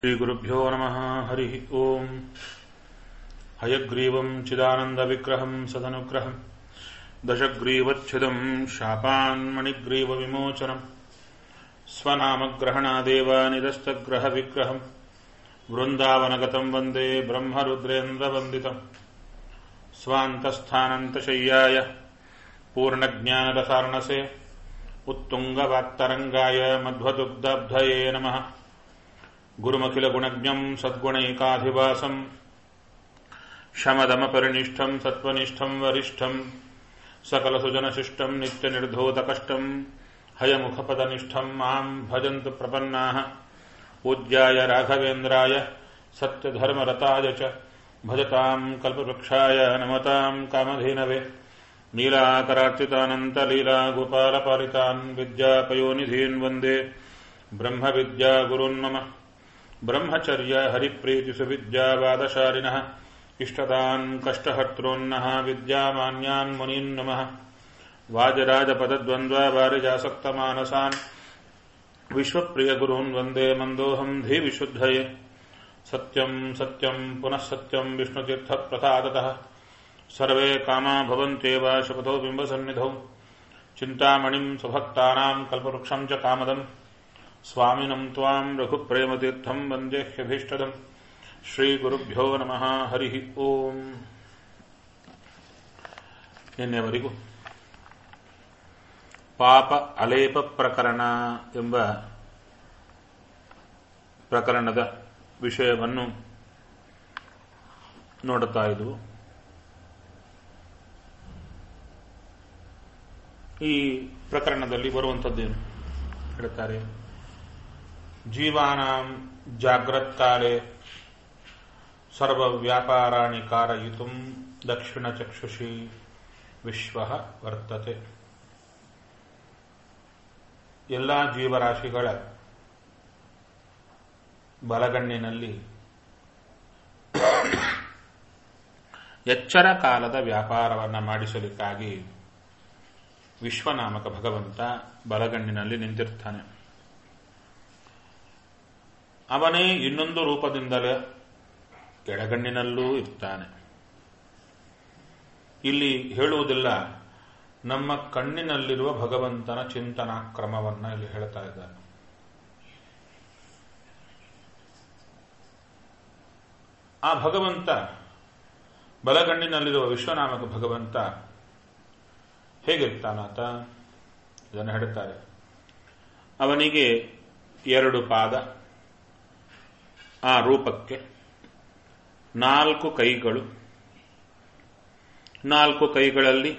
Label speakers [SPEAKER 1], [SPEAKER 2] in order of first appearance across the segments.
[SPEAKER 1] श्रीगुरुभ्यो नमः हरिः ओम् हयग्रीवम् चिदानन्दविग्रहम् सदनुग्रहम् दशग्रीवच्छिदम् शापान्मणिग्रीवविमोचनम् स्वनामग्रहणादेव निदस्तग्रहविग्रहम् वृन्दावनगतम् वन्दे ब्रह्मरुद्रेन्द्रवन्दितम् स्वान्तस्थानन्तशय्याय पूर्णज्ञानरसार्णसे उत्तुङ्गवात्तरङ्गाय मध्वदुग्धब्धये नमः गुरुमखिलगुणज्ञम् सद्गुणैकाधिवासम् शमदमपरिनिष्ठम् सत्त्वनिष्ठम् वरिष्ठम् सकलसुजनशिष्टम् नित्यनिर्धोतकष्टम् हयमुखपदनिष्ठम् माम् भजन्तु प्रपन्नाः पूज्याय राघवेन्द्राय सत्यधर्मरताय च भजताम् कल्पवृक्षाय नमताम् कामधेनवे नीलाकरार्चितानन्तलीलागोपालपालितान् विद्यापयोनिधीन् वन्दे ब्रह्मविद्यागुरुन्मम ब्रह्मचर्य हरिप्रीतिसुविद्यावादशालिनः इष्टदान् कष्टहर्तॄन्नः विद्यामान्यान् मुनीन् नमः वाजराजपदद्वन्द्वावारिजासक्तमानसान् विश्वप्रियगुरून् वन्दे मन्दोऽहम् धीविशुद्धये सत्यम् सत्यम् पुनः सत्यम् विष्णुतीर्थप्रसादतः सर्वे कामा भवन्त्येव शपथो बिम्बसन्निधौ चिन्तामणिम् सुभक्तानाम् कल्पवृक्षम् च कामदम् स्वामिनम् त्वाम् रघुप्रेमतीर्थम् वन्देह्यभीष्टदम् ಶ್ರೀಗುರುಭ್ಯೋ ನಮಃ ಹರಿ ಓಂ ನಿನ್ನೆವರೆಗೂ ಪಾಪ ಅಲೇಪ ಪ್ರಕರಣ ಎಂಬ ಪ್ರಕರಣದ ವಿಷಯವನ್ನು ನೋಡುತ್ತಾ ಇದ್ವು ಈ ಪ್ರಕರಣದಲ್ಲಿ ಬರುವಂಥದ್ದೇನು ಹೇಳ್ತಾರೆ ಜೀವಾನಾಂ ಜಾಗ್ರತ್ಕಾಲೆ ಸರ್ವವ್ಯಾಪಾರಾಣಿ ಕಾರಯಿತು ದಕ್ಷಿಣಚಕ್ಷುಷಿ ವಿಶ್ವ ವರ್ತತೆ ಎಲ್ಲ ಜೀವರಾಶಿಗಳ ಬಲಗಣ್ಣಿನಲ್ಲಿ ಎಚ್ಚರ ಕಾಲದ ವ್ಯಾಪಾರವನ್ನು ಮಾಡಿಸಲಿಕ್ಕಾಗಿ ವಿಶ್ವನಾಮಕ ಭಗವಂತ ಬಲಗಣ್ಣಿನಲ್ಲಿ ನಿಂತಿರ್ತಾನೆ ಅವನೇ ಇನ್ನೊಂದು ರೂಪದಿಂದಲೇ ಎಡಗಣ್ಣಿನಲ್ಲೂ ಇರ್ತಾನೆ ಇಲ್ಲಿ ಹೇಳುವುದಿಲ್ಲ ನಮ್ಮ ಕಣ್ಣಿನಲ್ಲಿರುವ ಭಗವಂತನ ಚಿಂತನಾ ಕ್ರಮವನ್ನ ಇಲ್ಲಿ ಹೇಳ್ತಾ ಇದ್ದಾನೆ ಆ ಭಗವಂತ ಬಲಗಣ್ಣಿನಲ್ಲಿರುವ ವಿಶ್ವನಾಮಕ ಭಗವಂತ ಹೇಗಿರ್ತಾನಾತ ಇದನ್ನು ಹೇಳುತ್ತಾರೆ ಅವನಿಗೆ ಎರಡು ಪಾದ ಆ ರೂಪಕ್ಕೆ ನಾಲ್ಕು ಕೈಗಳು ನಾಲ್ಕು ಕೈಗಳಲ್ಲಿ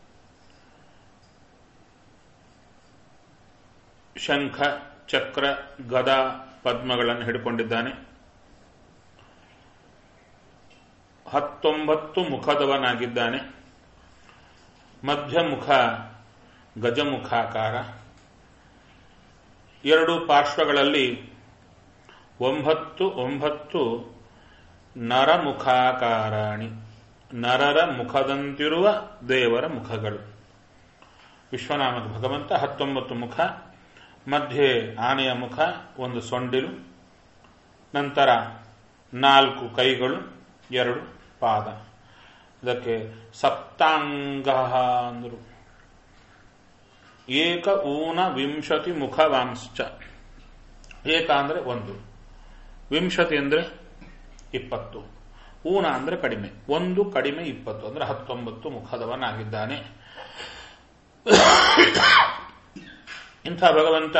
[SPEAKER 1] ಶಂಖ ಚಕ್ರ ಗದಾ ಪದ್ಮಗಳನ್ನು ಹಿಡ್ಕೊಂಡಿದ್ದಾನೆ ಹತ್ತೊಂಬತ್ತು ಮುಖದವನಾಗಿದ್ದಾನೆ ಮಧ್ಯಮುಖ ಗಜಮುಖಾಕಾರ ಎರಡು ಪಾರ್ಶ್ವಗಳಲ್ಲಿ ಒಂಬತ್ತು ಒಂಬತ್ತು ನರಮುಖಾಕಾರಾಣಿ ನರರ ಮುಖದಂತಿರುವ ದೇವರ ಮುಖಗಳು ವಿಶ್ವನಾಮಕ ಭಗವಂತ ಹತ್ತೊಂಬತ್ತು ಮುಖ ಮಧ್ಯೆ ಆನೆಯ ಮುಖ ಒಂದು ಸೊಂಡಿಲು ನಂತರ ನಾಲ್ಕು ಕೈಗಳು ಎರಡು ಪಾದ ಇದಕ್ಕೆ ಸಪ್ತಾಂಗ ಅಂದರು ಏಕ ಊನ ವಿಂಶತಿ ಮುಖವಾಂಶ್ಚ ಏಕ ಅಂದ್ರೆ ಒಂದು ವಿಂಶತಿ ಅಂದ್ರೆ ಇಪ್ಪತ್ತು ಊನ ಅಂದ್ರೆ ಕಡಿಮೆ ಒಂದು ಕಡಿಮೆ ಇಪ್ಪತ್ತು ಅಂದ್ರೆ ಹತ್ತೊಂಬತ್ತು ಮುಖದವನಾಗಿದ್ದಾನೆ ಇಂಥ ಭಗವಂತ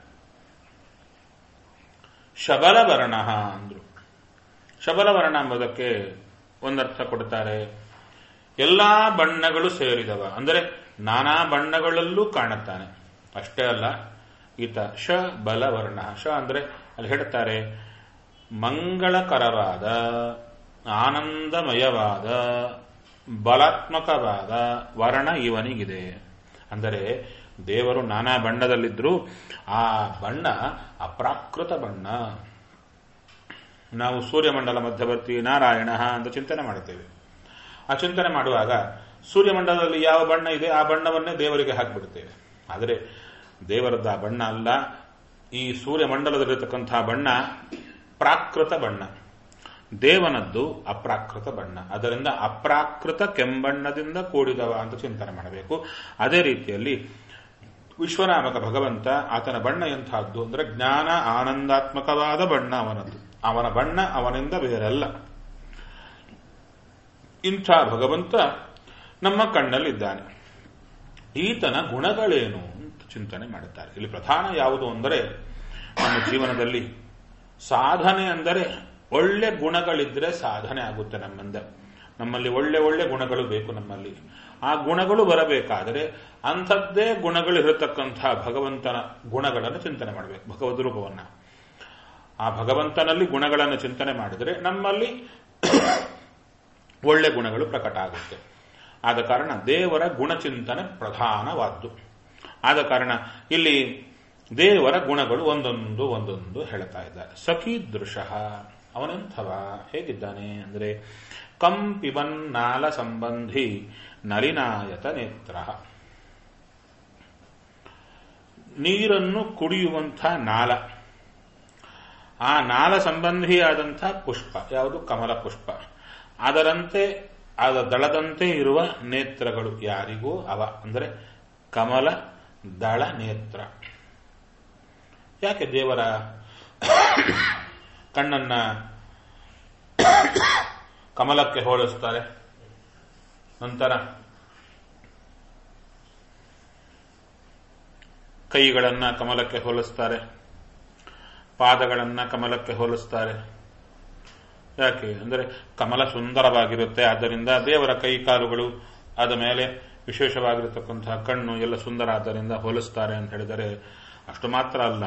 [SPEAKER 1] ಶಬಲವರ್ಣ ಅಂದ್ರು ಶಬಲವರ್ಣ ಎಂಬುದಕ್ಕೆ ಒಂದರ್ಥ ಕೊಡ್ತಾರೆ ಎಲ್ಲಾ ಬಣ್ಣಗಳು ಸೇರಿದವ ಅಂದರೆ ನಾನಾ ಬಣ್ಣಗಳಲ್ಲೂ ಕಾಣುತ್ತಾನೆ ಅಷ್ಟೇ ಅಲ್ಲ ಈತ ಶ ಬಲವರ್ಣ ಶ ಅಂದ್ರೆ ಅಲ್ಲಿ ಹೇಳ್ತಾರೆ ಮಂಗಳಕರವಾದ ಆನಂದಮಯವಾದ ಬಲಾತ್ಮಕವಾದ ವರ್ಣ ಇವನಿಗಿದೆ ಅಂದರೆ ದೇವರು ನಾನಾ ಬಣ್ಣದಲ್ಲಿದ್ದರೂ ಆ ಬಣ್ಣ ಅಪ್ರಾಕೃತ ಬಣ್ಣ ನಾವು ಸೂರ್ಯಮಂಡಲ ಮಧ್ಯವರ್ತಿ ನಾರಾಯಣ ಅಂತ ಚಿಂತನೆ ಮಾಡುತ್ತೇವೆ ಆ ಚಿಂತನೆ ಮಾಡುವಾಗ ಸೂರ್ಯಮಂಡಲದಲ್ಲಿ ಯಾವ ಬಣ್ಣ ಇದೆ ಆ ಬಣ್ಣವನ್ನೇ ದೇವರಿಗೆ ಹಾಕಿಬಿಡುತ್ತೇವೆ ಆದರೆ ದೇವರದ್ದು ಆ ಬಣ್ಣ ಅಲ್ಲ ಈ ಸೂರ್ಯಮಂಡಲದಲ್ಲಿರತಕ್ಕಂತಹ ಬಣ್ಣ ಪ್ರಾಕೃತ ಬಣ್ಣ ದೇವನದ್ದು ಅಪ್ರಾಕೃತ ಬಣ್ಣ ಅದರಿಂದ ಅಪ್ರಾಕೃತ ಕೆಂಬಣ್ಣದಿಂದ ಕೂಡಿದವ ಅಂತ ಚಿಂತನೆ ಮಾಡಬೇಕು ಅದೇ ರೀತಿಯಲ್ಲಿ ವಿಶ್ವನಾಮಕ ಭಗವಂತ ಆತನ ಬಣ್ಣ ಎಂಥದ್ದು ಅಂದ್ರೆ ಜ್ಞಾನ ಆನಂದಾತ್ಮಕವಾದ ಬಣ್ಣ ಅವನದ್ದು ಅವನ ಬಣ್ಣ ಅವನಿಂದ ಬೇರೆಲ್ಲ ಇಂಥ ಭಗವಂತ ನಮ್ಮ ಕಣ್ಣಲ್ಲಿದ್ದಾನೆ ಈತನ ಗುಣಗಳೇನು ಅಂತ ಚಿಂತನೆ ಮಾಡುತ್ತಾರೆ ಇಲ್ಲಿ ಪ್ರಧಾನ ಯಾವುದು ಅಂದರೆ ನಮ್ಮ ಜೀವನದಲ್ಲಿ ಸಾಧನೆ ಅಂದರೆ ಒಳ್ಳೆ ಗುಣಗಳಿದ್ರೆ ಸಾಧನೆ ಆಗುತ್ತೆ ನಮ್ಮಿಂದ ನಮ್ಮಲ್ಲಿ ಒಳ್ಳೆ ಒಳ್ಳೆ ಗುಣಗಳು ಬೇಕು ನಮ್ಮಲ್ಲಿ ಆ ಗುಣಗಳು ಬರಬೇಕಾದರೆ ಅಂಥದ್ದೇ ಗುಣಗಳು ಇರತಕ್ಕಂತಹ ಭಗವಂತನ ಗುಣಗಳನ್ನು ಚಿಂತನೆ ಮಾಡಬೇಕು ಭಗವದ್ ರೂಪವನ್ನ ಆ ಭಗವಂತನಲ್ಲಿ ಗುಣಗಳನ್ನು ಚಿಂತನೆ ಮಾಡಿದರೆ ನಮ್ಮಲ್ಲಿ ಒಳ್ಳೆ ಗುಣಗಳು ಪ್ರಕಟ ಆಗುತ್ತೆ ಆದ ಕಾರಣ ದೇವರ ಗುಣಚಿಂತನೆ ಪ್ರಧಾನವಾದ್ದು ಆದ ಕಾರಣ ಇಲ್ಲಿ ದೇವರ ಗುಣಗಳು ಒಂದೊಂದು ಒಂದೊಂದು ಹೇಳ್ತಾ ಇದ್ದಾರೆ ಸಖೀದೃಶ ಅವನೆಂಥವ ಹೇಗಿದ್ದಾನೆ ಅಂದರೆ ಕಂಪಿಬನ್ ನಾಲ ಸಂಬಂಧಿ ನಲಿನಾಯತ ನೇತ್ರ ನೀರನ್ನು ಕುಡಿಯುವಂಥ ನಾಲ ಆ ನಾಲ ಸಂಬಂಧಿಯಾದಂಥ ಪುಷ್ಪ ಯಾವುದು ಕಮಲ ಪುಷ್ಪ ಅದರಂತೆ ಅದ ದಳದಂತೆ ಇರುವ ನೇತ್ರಗಳು ಯಾರಿಗೂ ಅವ ಅಂದರೆ ಕಮಲ ದಳ ನೇತ್ರ ಯಾಕೆ ದೇವರ ಕಣ್ಣನ್ನ ಕಮಲಕ್ಕೆ ಹೋಲಿಸ್ತಾರೆ ನಂತರ ಕೈಗಳನ್ನ ಕಮಲಕ್ಕೆ ಹೋಲಿಸ್ತಾರೆ ಪಾದಗಳನ್ನ ಕಮಲಕ್ಕೆ ಹೋಲಿಸ್ತಾರೆ ಯಾಕೆ ಅಂದರೆ ಕಮಲ ಸುಂದರವಾಗಿರುತ್ತೆ ಆದ್ದರಿಂದ ದೇವರ ಕೈ ಕಾಲುಗಳು ಆದ ಮೇಲೆ ವಿಶೇಷವಾಗಿರತಕ್ಕಂತಹ ಕಣ್ಣು ಎಲ್ಲ ಸುಂದರ ಆದ್ದರಿಂದ ಹೋಲಿಸ್ತಾರೆ ಅಂತ ಹೇಳಿದರೆ ಅಷ್ಟು ಮಾತ್ರ ಅಲ್ಲ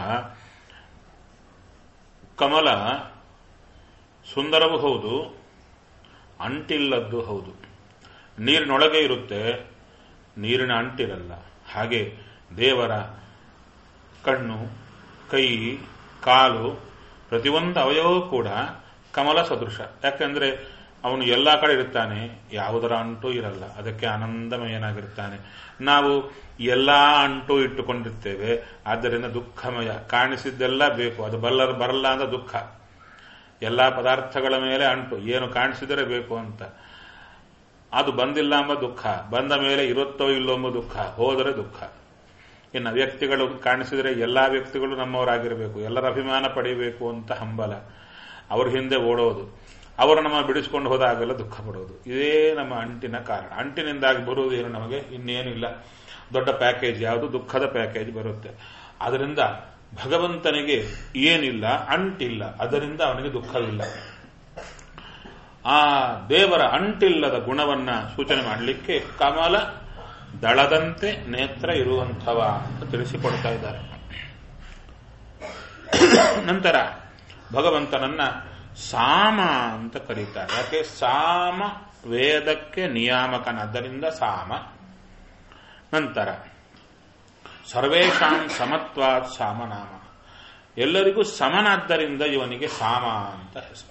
[SPEAKER 1] ಕಮಲ ಸುಂದರವೂ ಹೌದು ಅಂಟಿಲ್ಲದ್ದು ಹೌದು ನೀರಿನೊಳಗೆ ಇರುತ್ತೆ ನೀರಿನ ಅಂಟಿರಲ್ಲ ಹಾಗೆ ದೇವರ ಕಣ್ಣು ಕೈ ಕಾಲು ಪ್ರತಿಯೊಂದು ಅವಯವ ಕೂಡ ಕಮಲ ಸದೃಶ ಯಾಕೆಂದ್ರೆ ಅವನು ಎಲ್ಲಾ ಕಡೆ ಇರ್ತಾನೆ ಯಾವುದರ ಅಂಟು ಇರಲ್ಲ ಅದಕ್ಕೆ ಆನಂದಮಯನಾಗಿರ್ತಾನೆ ನಾವು ಎಲ್ಲಾ ಅಂಟು ಇಟ್ಟುಕೊಂಡಿರ್ತೇವೆ ಆದ್ದರಿಂದ ದುಃಖಮಯ ಕಾಣಿಸಿದ್ದೆಲ್ಲ ಬೇಕು ಅದು ಬಲ್ಲರ ಬರಲ್ಲ ಅಂತ ದುಃಖ ಎಲ್ಲಾ ಪದಾರ್ಥಗಳ ಮೇಲೆ ಅಂಟು ಏನು ಕಾಣಿಸಿದರೆ ಬೇಕು ಅಂತ ಅದು ಬಂದಿಲ್ಲ ಎಂಬ ದುಃಖ ಬಂದ ಮೇಲೆ ಇರುತ್ತೋ ಇಲ್ಲೋ ಎಂಬ ದುಃಖ ಹೋದರೆ ದುಃಖ ಇನ್ನು ವ್ಯಕ್ತಿಗಳು ಕಾಣಿಸಿದರೆ ಎಲ್ಲಾ ವ್ಯಕ್ತಿಗಳು ನಮ್ಮವರಾಗಿರಬೇಕು ಎಲ್ಲರ ಅಭಿಮಾನ ಪಡೆಯಬೇಕು ಅಂತ ಹಂಬಲ ಅವ್ರ ಹಿಂದೆ ಓಡೋದು ಅವರು ನಮ್ಮ ಬಿಡಿಸ್ಕೊಂಡು ಹೋದಾಗೆಲ್ಲ ದುಃಖ ಪಡೋದು ಇದೇ ನಮ್ಮ ಅಂಟಿನ ಕಾರಣ ಅಂಟಿನಿಂದಾಗಿ ಬರುವುದೇನು ನಮಗೆ ಇನ್ನೇನಿಲ್ಲ ದೊಡ್ಡ ಪ್ಯಾಕೇಜ್ ಯಾವುದು ದುಃಖದ ಪ್ಯಾಕೇಜ್ ಬರುತ್ತೆ ಅದರಿಂದ ಭಗವಂತನಿಗೆ ಏನಿಲ್ಲ ಅಂಟಿಲ್ಲ ಅದರಿಂದ ಅವನಿಗೆ ದುಃಖವಿಲ್ಲ ಆ ದೇವರ ಅಂಟಿಲ್ಲದ ಗುಣವನ್ನ ಸೂಚನೆ ಮಾಡಲಿಕ್ಕೆ ಕಮಲ ದಳದಂತೆ ನೇತ್ರ ಇರುವಂಥವ ಅಂತ ತಿಳಿಸಿಕೊಡ್ತಾ ಇದ್ದಾರೆ ನಂತರ ಭಗವಂತನನ್ನ ಸಾಮ ಅಂತ ಕರೀತಾರೆ ಯಾಕೆ ಸಾಮ ವೇದಕ್ಕೆ ನಿಯಾಮಕನಾದ್ದರಿಂದ ಸಾಮ ನಂತರ ಸರ್ವೇಶಾಂ ಸಮತ್ವಾತ್ ಸಾಮನಾಮ ಎಲ್ಲರಿಗೂ ಸಮನಾದ್ದರಿಂದ ಇವನಿಗೆ ಸಾಮ ಅಂತ ಹೆಸರು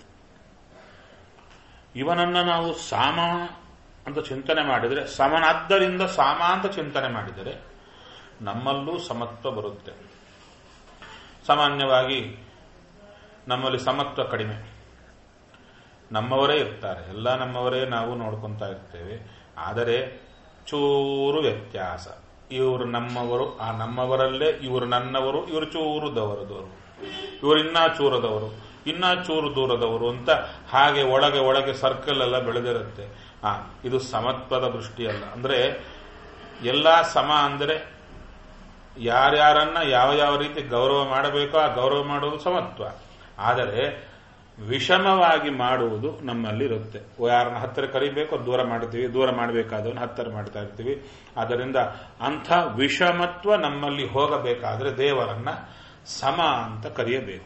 [SPEAKER 1] ಇವನನ್ನ ನಾವು ಸಾಮ ಅಂತ ಚಿಂತನೆ ಮಾಡಿದರೆ ಸಮನಾದ್ದರಿಂದ ಸಾಮ ಅಂತ ಚಿಂತನೆ ಮಾಡಿದರೆ ನಮ್ಮಲ್ಲೂ ಸಮತ್ವ ಬರುತ್ತೆ ಸಾಮಾನ್ಯವಾಗಿ ನಮ್ಮಲ್ಲಿ ಸಮತ್ವ ಕಡಿಮೆ ನಮ್ಮವರೇ ಇರ್ತಾರೆ ಎಲ್ಲ ನಮ್ಮವರೇ ನಾವು ನೋಡ್ಕೊತಾ ಇರ್ತೇವೆ ಆದರೆ ಚೂರು ವ್ಯತ್ಯಾಸ ಇವರು ನಮ್ಮವರು ಆ ನಮ್ಮವರಲ್ಲೇ ಇವರು ನನ್ನವರು ಇವರು ಚೂರು ದವರದವರು ಇವರು ಇನ್ನಾ ಚೂರದವರು ಇನ್ನಾ ಚೂರು ದೂರದವರು ಅಂತ ಹಾಗೆ ಒಳಗೆ ಒಳಗೆ ಸರ್ಕಲ್ ಎಲ್ಲ ಬೆಳೆದಿರುತ್ತೆ ಆ ಇದು ಸಮತ್ವದ ದೃಷ್ಟಿಯಲ್ಲ ಅಂದ್ರೆ ಎಲ್ಲಾ ಸಮ ಅಂದರೆ ಯಾರ್ಯಾರನ್ನ ಯಾವ ಯಾವ ರೀತಿ ಗೌರವ ಮಾಡಬೇಕೋ ಆ ಗೌರವ ಮಾಡುವುದು ಸಮತ್ವ ಆದರೆ ವಿಷಮವಾಗಿ ಮಾಡುವುದು ನಮ್ಮಲ್ಲಿ ಇರುತ್ತೆ ಯಾರನ್ನ ಹತ್ತಿರ ಕರಿಬೇಕು ದೂರ ಮಾಡ್ತೀವಿ ದೂರ ಮಾಡಬೇಕಾದವನ್ನ ಹತ್ತಿರ ಮಾಡ್ತಾ ಇರ್ತೀವಿ ಆದ್ದರಿಂದ ಅಂಥ ವಿಷಮತ್ವ ನಮ್ಮಲ್ಲಿ ಹೋಗಬೇಕಾದ್ರೆ ದೇವರನ್ನ ಸಮ ಅಂತ ಕರೆಯಬೇಕು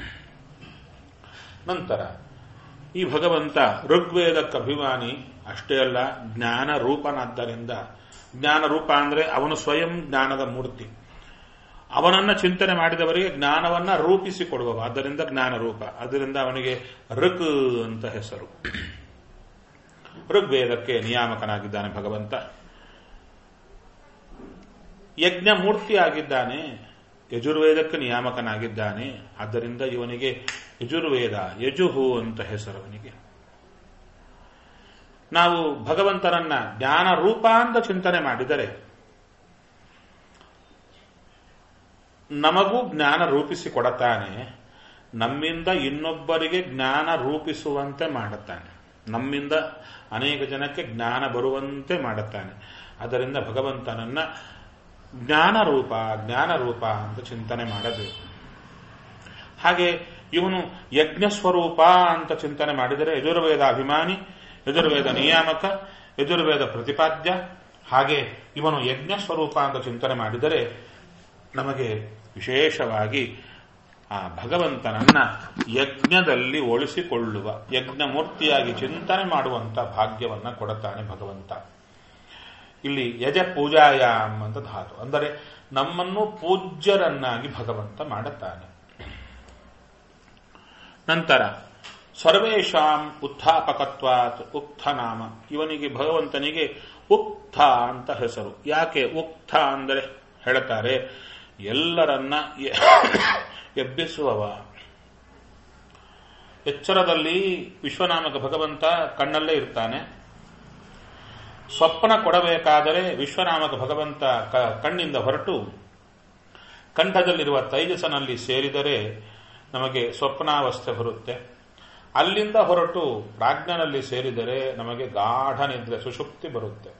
[SPEAKER 1] ನಂತರ ಈ ಭಗವಂತ ಋಗ್ವೇದಕ್ಕೆ ಅಭಿಮಾನಿ ಅಷ್ಟೇ ಅಲ್ಲ ಜ್ಞಾನ ರೂಪನಾದ್ದರಿಂದ ಜ್ಞಾನ ರೂಪ ಅಂದ್ರೆ ಅವನು ಸ್ವಯಂ ಜ್ಞಾನದ ಮೂರ್ತಿ ಅವನನ್ನ ಚಿಂತನೆ ಮಾಡಿದವರಿಗೆ ಜ್ಞಾನವನ್ನ ರೂಪಿಸಿಕೊಡುವವ ಆದ್ದರಿಂದ ಜ್ಞಾನ ರೂಪ ಅದರಿಂದ ಅವನಿಗೆ ಋಕ್ ಅಂತ ಹೆಸರು ಋಗ್ವೇದಕ್ಕೆ ನಿಯಾಮಕನಾಗಿದ್ದಾನೆ ಭಗವಂತ ಯಜ್ಞ ಮೂರ್ತಿ ಆಗಿದ್ದಾನೆ ಯಜುರ್ವೇದಕ್ಕೆ ನಿಯಾಮಕನಾಗಿದ್ದಾನೆ ಆದ್ದರಿಂದ ಇವನಿಗೆ ಯಜುರ್ವೇದ ಯಜುಹು ಅಂತ ಹೆಸರವನಿಗೆ ನಾವು ಭಗವಂತನನ್ನ ಜ್ಞಾನ ರೂಪ ಅಂತ ಚಿಂತನೆ ಮಾಡಿದರೆ ನಮಗೂ ಜ್ಞಾನ ರೂಪಿಸಿ ಕೊಡತಾನೆ ನಮ್ಮಿಂದ ಇನ್ನೊಬ್ಬರಿಗೆ ಜ್ಞಾನ ರೂಪಿಸುವಂತೆ ಮಾಡುತ್ತಾನೆ ನಮ್ಮಿಂದ ಅನೇಕ ಜನಕ್ಕೆ ಜ್ಞಾನ ಬರುವಂತೆ ಮಾಡುತ್ತಾನೆ ಅದರಿಂದ ಭಗವಂತನನ್ನ ಜ್ಞಾನ ರೂಪ ಜ್ಞಾನ ರೂಪ ಅಂತ ಚಿಂತನೆ ಮಾಡಬೇಕು ಹಾಗೆ ಇವನು ಯಜ್ಞ ಸ್ವರೂಪ ಅಂತ ಚಿಂತನೆ ಮಾಡಿದರೆ ಯಜುರ್ವೇದ ಅಭಿಮಾನಿ ಯಜುರ್ವೇದ ನಿಯಾಮಕ ಯಜುರ್ವೇದ ಪ್ರತಿಪಾದ್ಯ ಹಾಗೆ ಇವನು ಯಜ್ಞ ಸ್ವರೂಪ ಅಂತ ಚಿಂತನೆ ಮಾಡಿದರೆ ನಮಗೆ ವಿಶೇಷವಾಗಿ ಆ ಭಗವಂತನನ್ನ ಯಜ್ಞದಲ್ಲಿ ಒಳಿಸಿಕೊಳ್ಳುವ ಯಜ್ಞ ಮೂರ್ತಿಯಾಗಿ ಚಿಂತನೆ ಮಾಡುವಂತ ಭಾಗ್ಯವನ್ನ ಕೊಡುತ್ತಾನೆ ಭಗವಂತ ಇಲ್ಲಿ ಯಜ ಪೂಜಾಯಾಮ್ ಅಂತ ಧಾತು ಅಂದರೆ ನಮ್ಮನ್ನು ಪೂಜ್ಯರನ್ನಾಗಿ ಭಗವಂತ ಮಾಡುತ್ತಾನೆ ನಂತರ ಸರ್ವೇಶಾಂ ಉತ್ಥಾಪಕತ್ವಾತ್ ಉಕ್ಥ ನಾಮ ಇವನಿಗೆ ಭಗವಂತನಿಗೆ ಉಕ್ಥ ಅಂತ ಹೆಸರು ಯಾಕೆ ಉಕ್ಥ ಅಂದರೆ ಹೇಳ್ತಾರೆ ಎಲ್ಲರನ್ನ ಎಬ್ಬಿಸುವವ ಎಚ್ಚರದಲ್ಲಿ ವಿಶ್ವನಾಮಕ ಭಗವಂತ ಕಣ್ಣಲ್ಲೇ ಇರ್ತಾನೆ ಸ್ವಪ್ನ ಕೊಡಬೇಕಾದರೆ ವಿಶ್ವನಾಮಕ ಭಗವಂತ ಕಣ್ಣಿಂದ ಹೊರಟು ಕಂಠದಲ್ಲಿರುವ ತೈಜಸನಲ್ಲಿ ಸೇರಿದರೆ ನಮಗೆ ಸ್ವಪ್ನಾವಸ್ಥೆ ಬರುತ್ತೆ ಅಲ್ಲಿಂದ ಹೊರಟು ಪ್ರಾಜ್ಞನಲ್ಲಿ ಸೇರಿದರೆ ನಮಗೆ ಗಾಢ ನಿದ್ರೆ ಸುಷುಪ್ತಿ ಬರುತ್ತೆ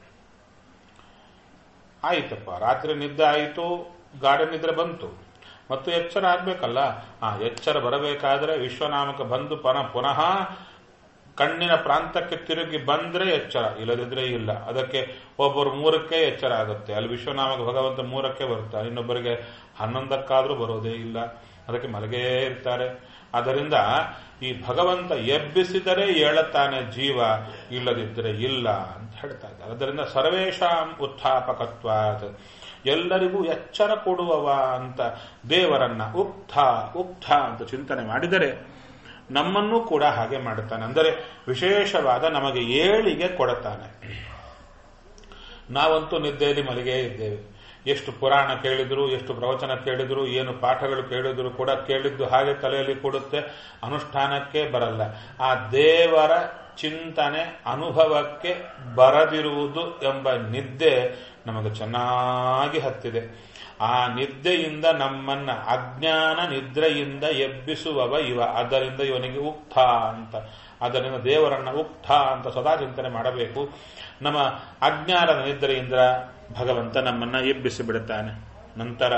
[SPEAKER 1] ಆಯಿತಪ್ಪ ರಾತ್ರಿ ನಿದ್ದೆ ಆಯಿತು ಗಾಢ ನಿದ್ರೆ ಬಂತು ಮತ್ತು ಎಚ್ಚರ ಆಗ್ಬೇಕಲ್ಲ ಆ ಎಚ್ಚರ ಬರಬೇಕಾದ್ರೆ ವಿಶ್ವನಾಮಕ ಬಂದು ಪನ ಪುನಃ ಕಣ್ಣಿನ ಪ್ರಾಂತಕ್ಕೆ ತಿರುಗಿ ಬಂದ್ರೆ ಎಚ್ಚರ ಇಲ್ಲದಿದ್ರೆ ಇಲ್ಲ ಅದಕ್ಕೆ ಒಬ್ಬರು ಮೂರಕ್ಕೆ ಎಚ್ಚರ ಆಗುತ್ತೆ ಅಲ್ಲಿ ವಿಶ್ವನಾಮಕ ಭಗವಂತ ಮೂರಕ್ಕೆ ಬರ್ತಾರೆ ಇನ್ನೊಬ್ಬರಿಗೆ ಹನ್ನೊಂದಕ್ಕಾದ್ರೂ ಬರೋದೇ ಇಲ್ಲ ಅದಕ್ಕೆ ಮಲಗೇ ಇರ್ತಾರೆ ಅದರಿಂದ ಈ ಭಗವಂತ ಎಬ್ಬಿಸಿದರೆ ಏಳುತ್ತಾನೆ ಜೀವ ಇಲ್ಲದಿದ್ದರೆ ಇಲ್ಲ ಅಂತ ಹೇಳ್ತಾ ಇದ್ದಾರೆ ಅದರಿಂದ ಸರ್ವೇಶಾಂ ಉತ್ಥಾಪಕತ್ವಾತ್ ಎಲ್ಲರಿಗೂ ಎಚ್ಚರ ಕೊಡುವವ ಅಂತ ದೇವರನ್ನ ಉಕ್ಥ ಉಕ್ಥ ಅಂತ ಚಿಂತನೆ ಮಾಡಿದರೆ ನಮ್ಮನ್ನೂ ಕೂಡ ಹಾಗೆ ಮಾಡುತ್ತಾನೆ ಅಂದರೆ ವಿಶೇಷವಾದ ನಮಗೆ ಏಳಿಗೆ ಕೊಡುತ್ತಾನೆ ನಾವಂತೂ ನಿದ್ದೆಯಲ್ಲಿ ಮಲಗೇ ಇದ್ದೇವೆ ಎಷ್ಟು ಪುರಾಣ ಕೇಳಿದ್ರು ಎಷ್ಟು ಪ್ರವಚನ ಕೇಳಿದ್ರು ಏನು ಪಾಠಗಳು ಕೇಳಿದ್ರು ಕೂಡ ಕೇಳಿದ್ದು ಹಾಗೆ ತಲೆಯಲ್ಲಿ ಕೂಡುತ್ತೆ ಅನುಷ್ಠಾನಕ್ಕೆ ಬರಲ್ಲ ಆ ದೇವರ ಚಿಂತನೆ ಅನುಭವಕ್ಕೆ ಬರದಿರುವುದು ಎಂಬ ನಿದ್ದೆ ನಮಗೆ ಚೆನ್ನಾಗಿ ಹತ್ತಿದೆ ಆ ನಿದ್ದೆಯಿಂದ ನಮ್ಮನ್ನ ಅಜ್ಞಾನ ನಿದ್ರೆಯಿಂದ ಎಬ್ಬಿಸುವವ ಇವ ಆದ್ದರಿಂದ ಇವನಿಗೆ ಉಕ್ಥ ಅಂತ ಆದ್ದರಿಂದ ದೇವರನ್ನ ಉಕ್ಥ ಅಂತ ಸದಾ ಚಿಂತನೆ ಮಾಡಬೇಕು ನಮ್ಮ ಅಜ್ಞಾನದ ನಿದ್ರೆಯಿಂದ ಭಗವಂತ ನಮ್ಮನ್ನ ಎಬ್ಬಿಸಿ ಬಿಡುತ್ತಾನೆ ನಂತರ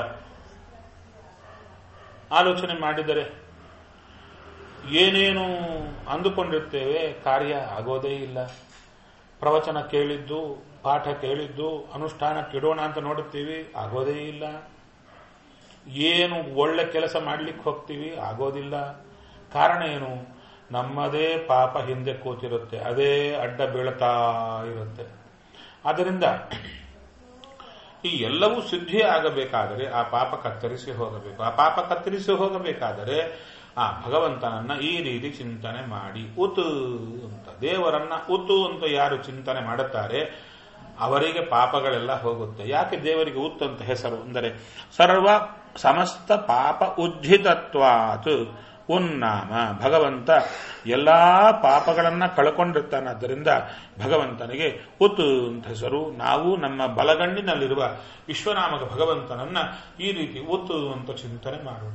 [SPEAKER 1] ಆಲೋಚನೆ ಮಾಡಿದರೆ ಏನೇನು ಅಂದುಕೊಂಡಿರ್ತೇವೆ ಕಾರ್ಯ ಆಗೋದೇ ಇಲ್ಲ ಪ್ರವಚನ ಕೇಳಿದ್ದು ಪಾಠ ಕೇಳಿದ್ದು ಅನುಷ್ಠಾನಕ್ಕೆ ಇಡೋಣ ಅಂತ ನೋಡುತ್ತೀವಿ ಆಗೋದೇ ಇಲ್ಲ ಏನು ಒಳ್ಳೆ ಕೆಲಸ ಮಾಡ್ಲಿಕ್ಕೆ ಹೋಗ್ತೀವಿ ಆಗೋದಿಲ್ಲ ಕಾರಣ ಏನು ನಮ್ಮದೇ ಪಾಪ ಹಿಂದೆ ಕೂತಿರುತ್ತೆ ಅದೇ ಅಡ್ಡ ಬೀಳ್ತಾ ಇರುತ್ತೆ ಆದ್ದರಿಂದ ಈ ಎಲ್ಲವೂ ಸಿದ್ಧಿ ಆಗಬೇಕಾದರೆ ಆ ಪಾಪ ಕತ್ತರಿಸಿ ಹೋಗಬೇಕು ಆ ಪಾಪ ಕತ್ತರಿಸಿ ಹೋಗಬೇಕಾದರೆ ಆ ಭಗವಂತನನ್ನ ಈ ರೀತಿ ಚಿಂತನೆ ಮಾಡಿ ಉತು ಅಂತ ದೇವರನ್ನ ಉತು ಅಂತ ಯಾರು ಚಿಂತನೆ ಮಾಡುತ್ತಾರೆ ಅವರಿಗೆ ಪಾಪಗಳೆಲ್ಲ ಹೋಗುತ್ತೆ ಯಾಕೆ ದೇವರಿಗೆ ಉತ್ತು ಅಂತ ಹೆಸರು ಅಂದರೆ ಸರ್ವ ಸಮಸ್ತ ಪಾಪ ಉಜ್ಜಿತತ್ವಾತ್ ಉನ್ನಾಮ ಭಗವಂತ ಎಲ್ಲಾ ಪಾಪಗಳನ್ನ ಕಳ್ಕೊಂಡಿರ್ತಾನೆ ಆದ್ದರಿಂದ ಭಗವಂತನಿಗೆ ಉತ್ ಅಂತ ಹೆಸರು ನಾವು ನಮ್ಮ ಬಲಗಣ್ಣಿನಲ್ಲಿರುವ ವಿಶ್ವನಾಮಕ ಭಗವಂತನನ್ನ ಈ ರೀತಿ ಉತ್ ಅಂತ ಚಿಂತನೆ ಮಾಡೋಣ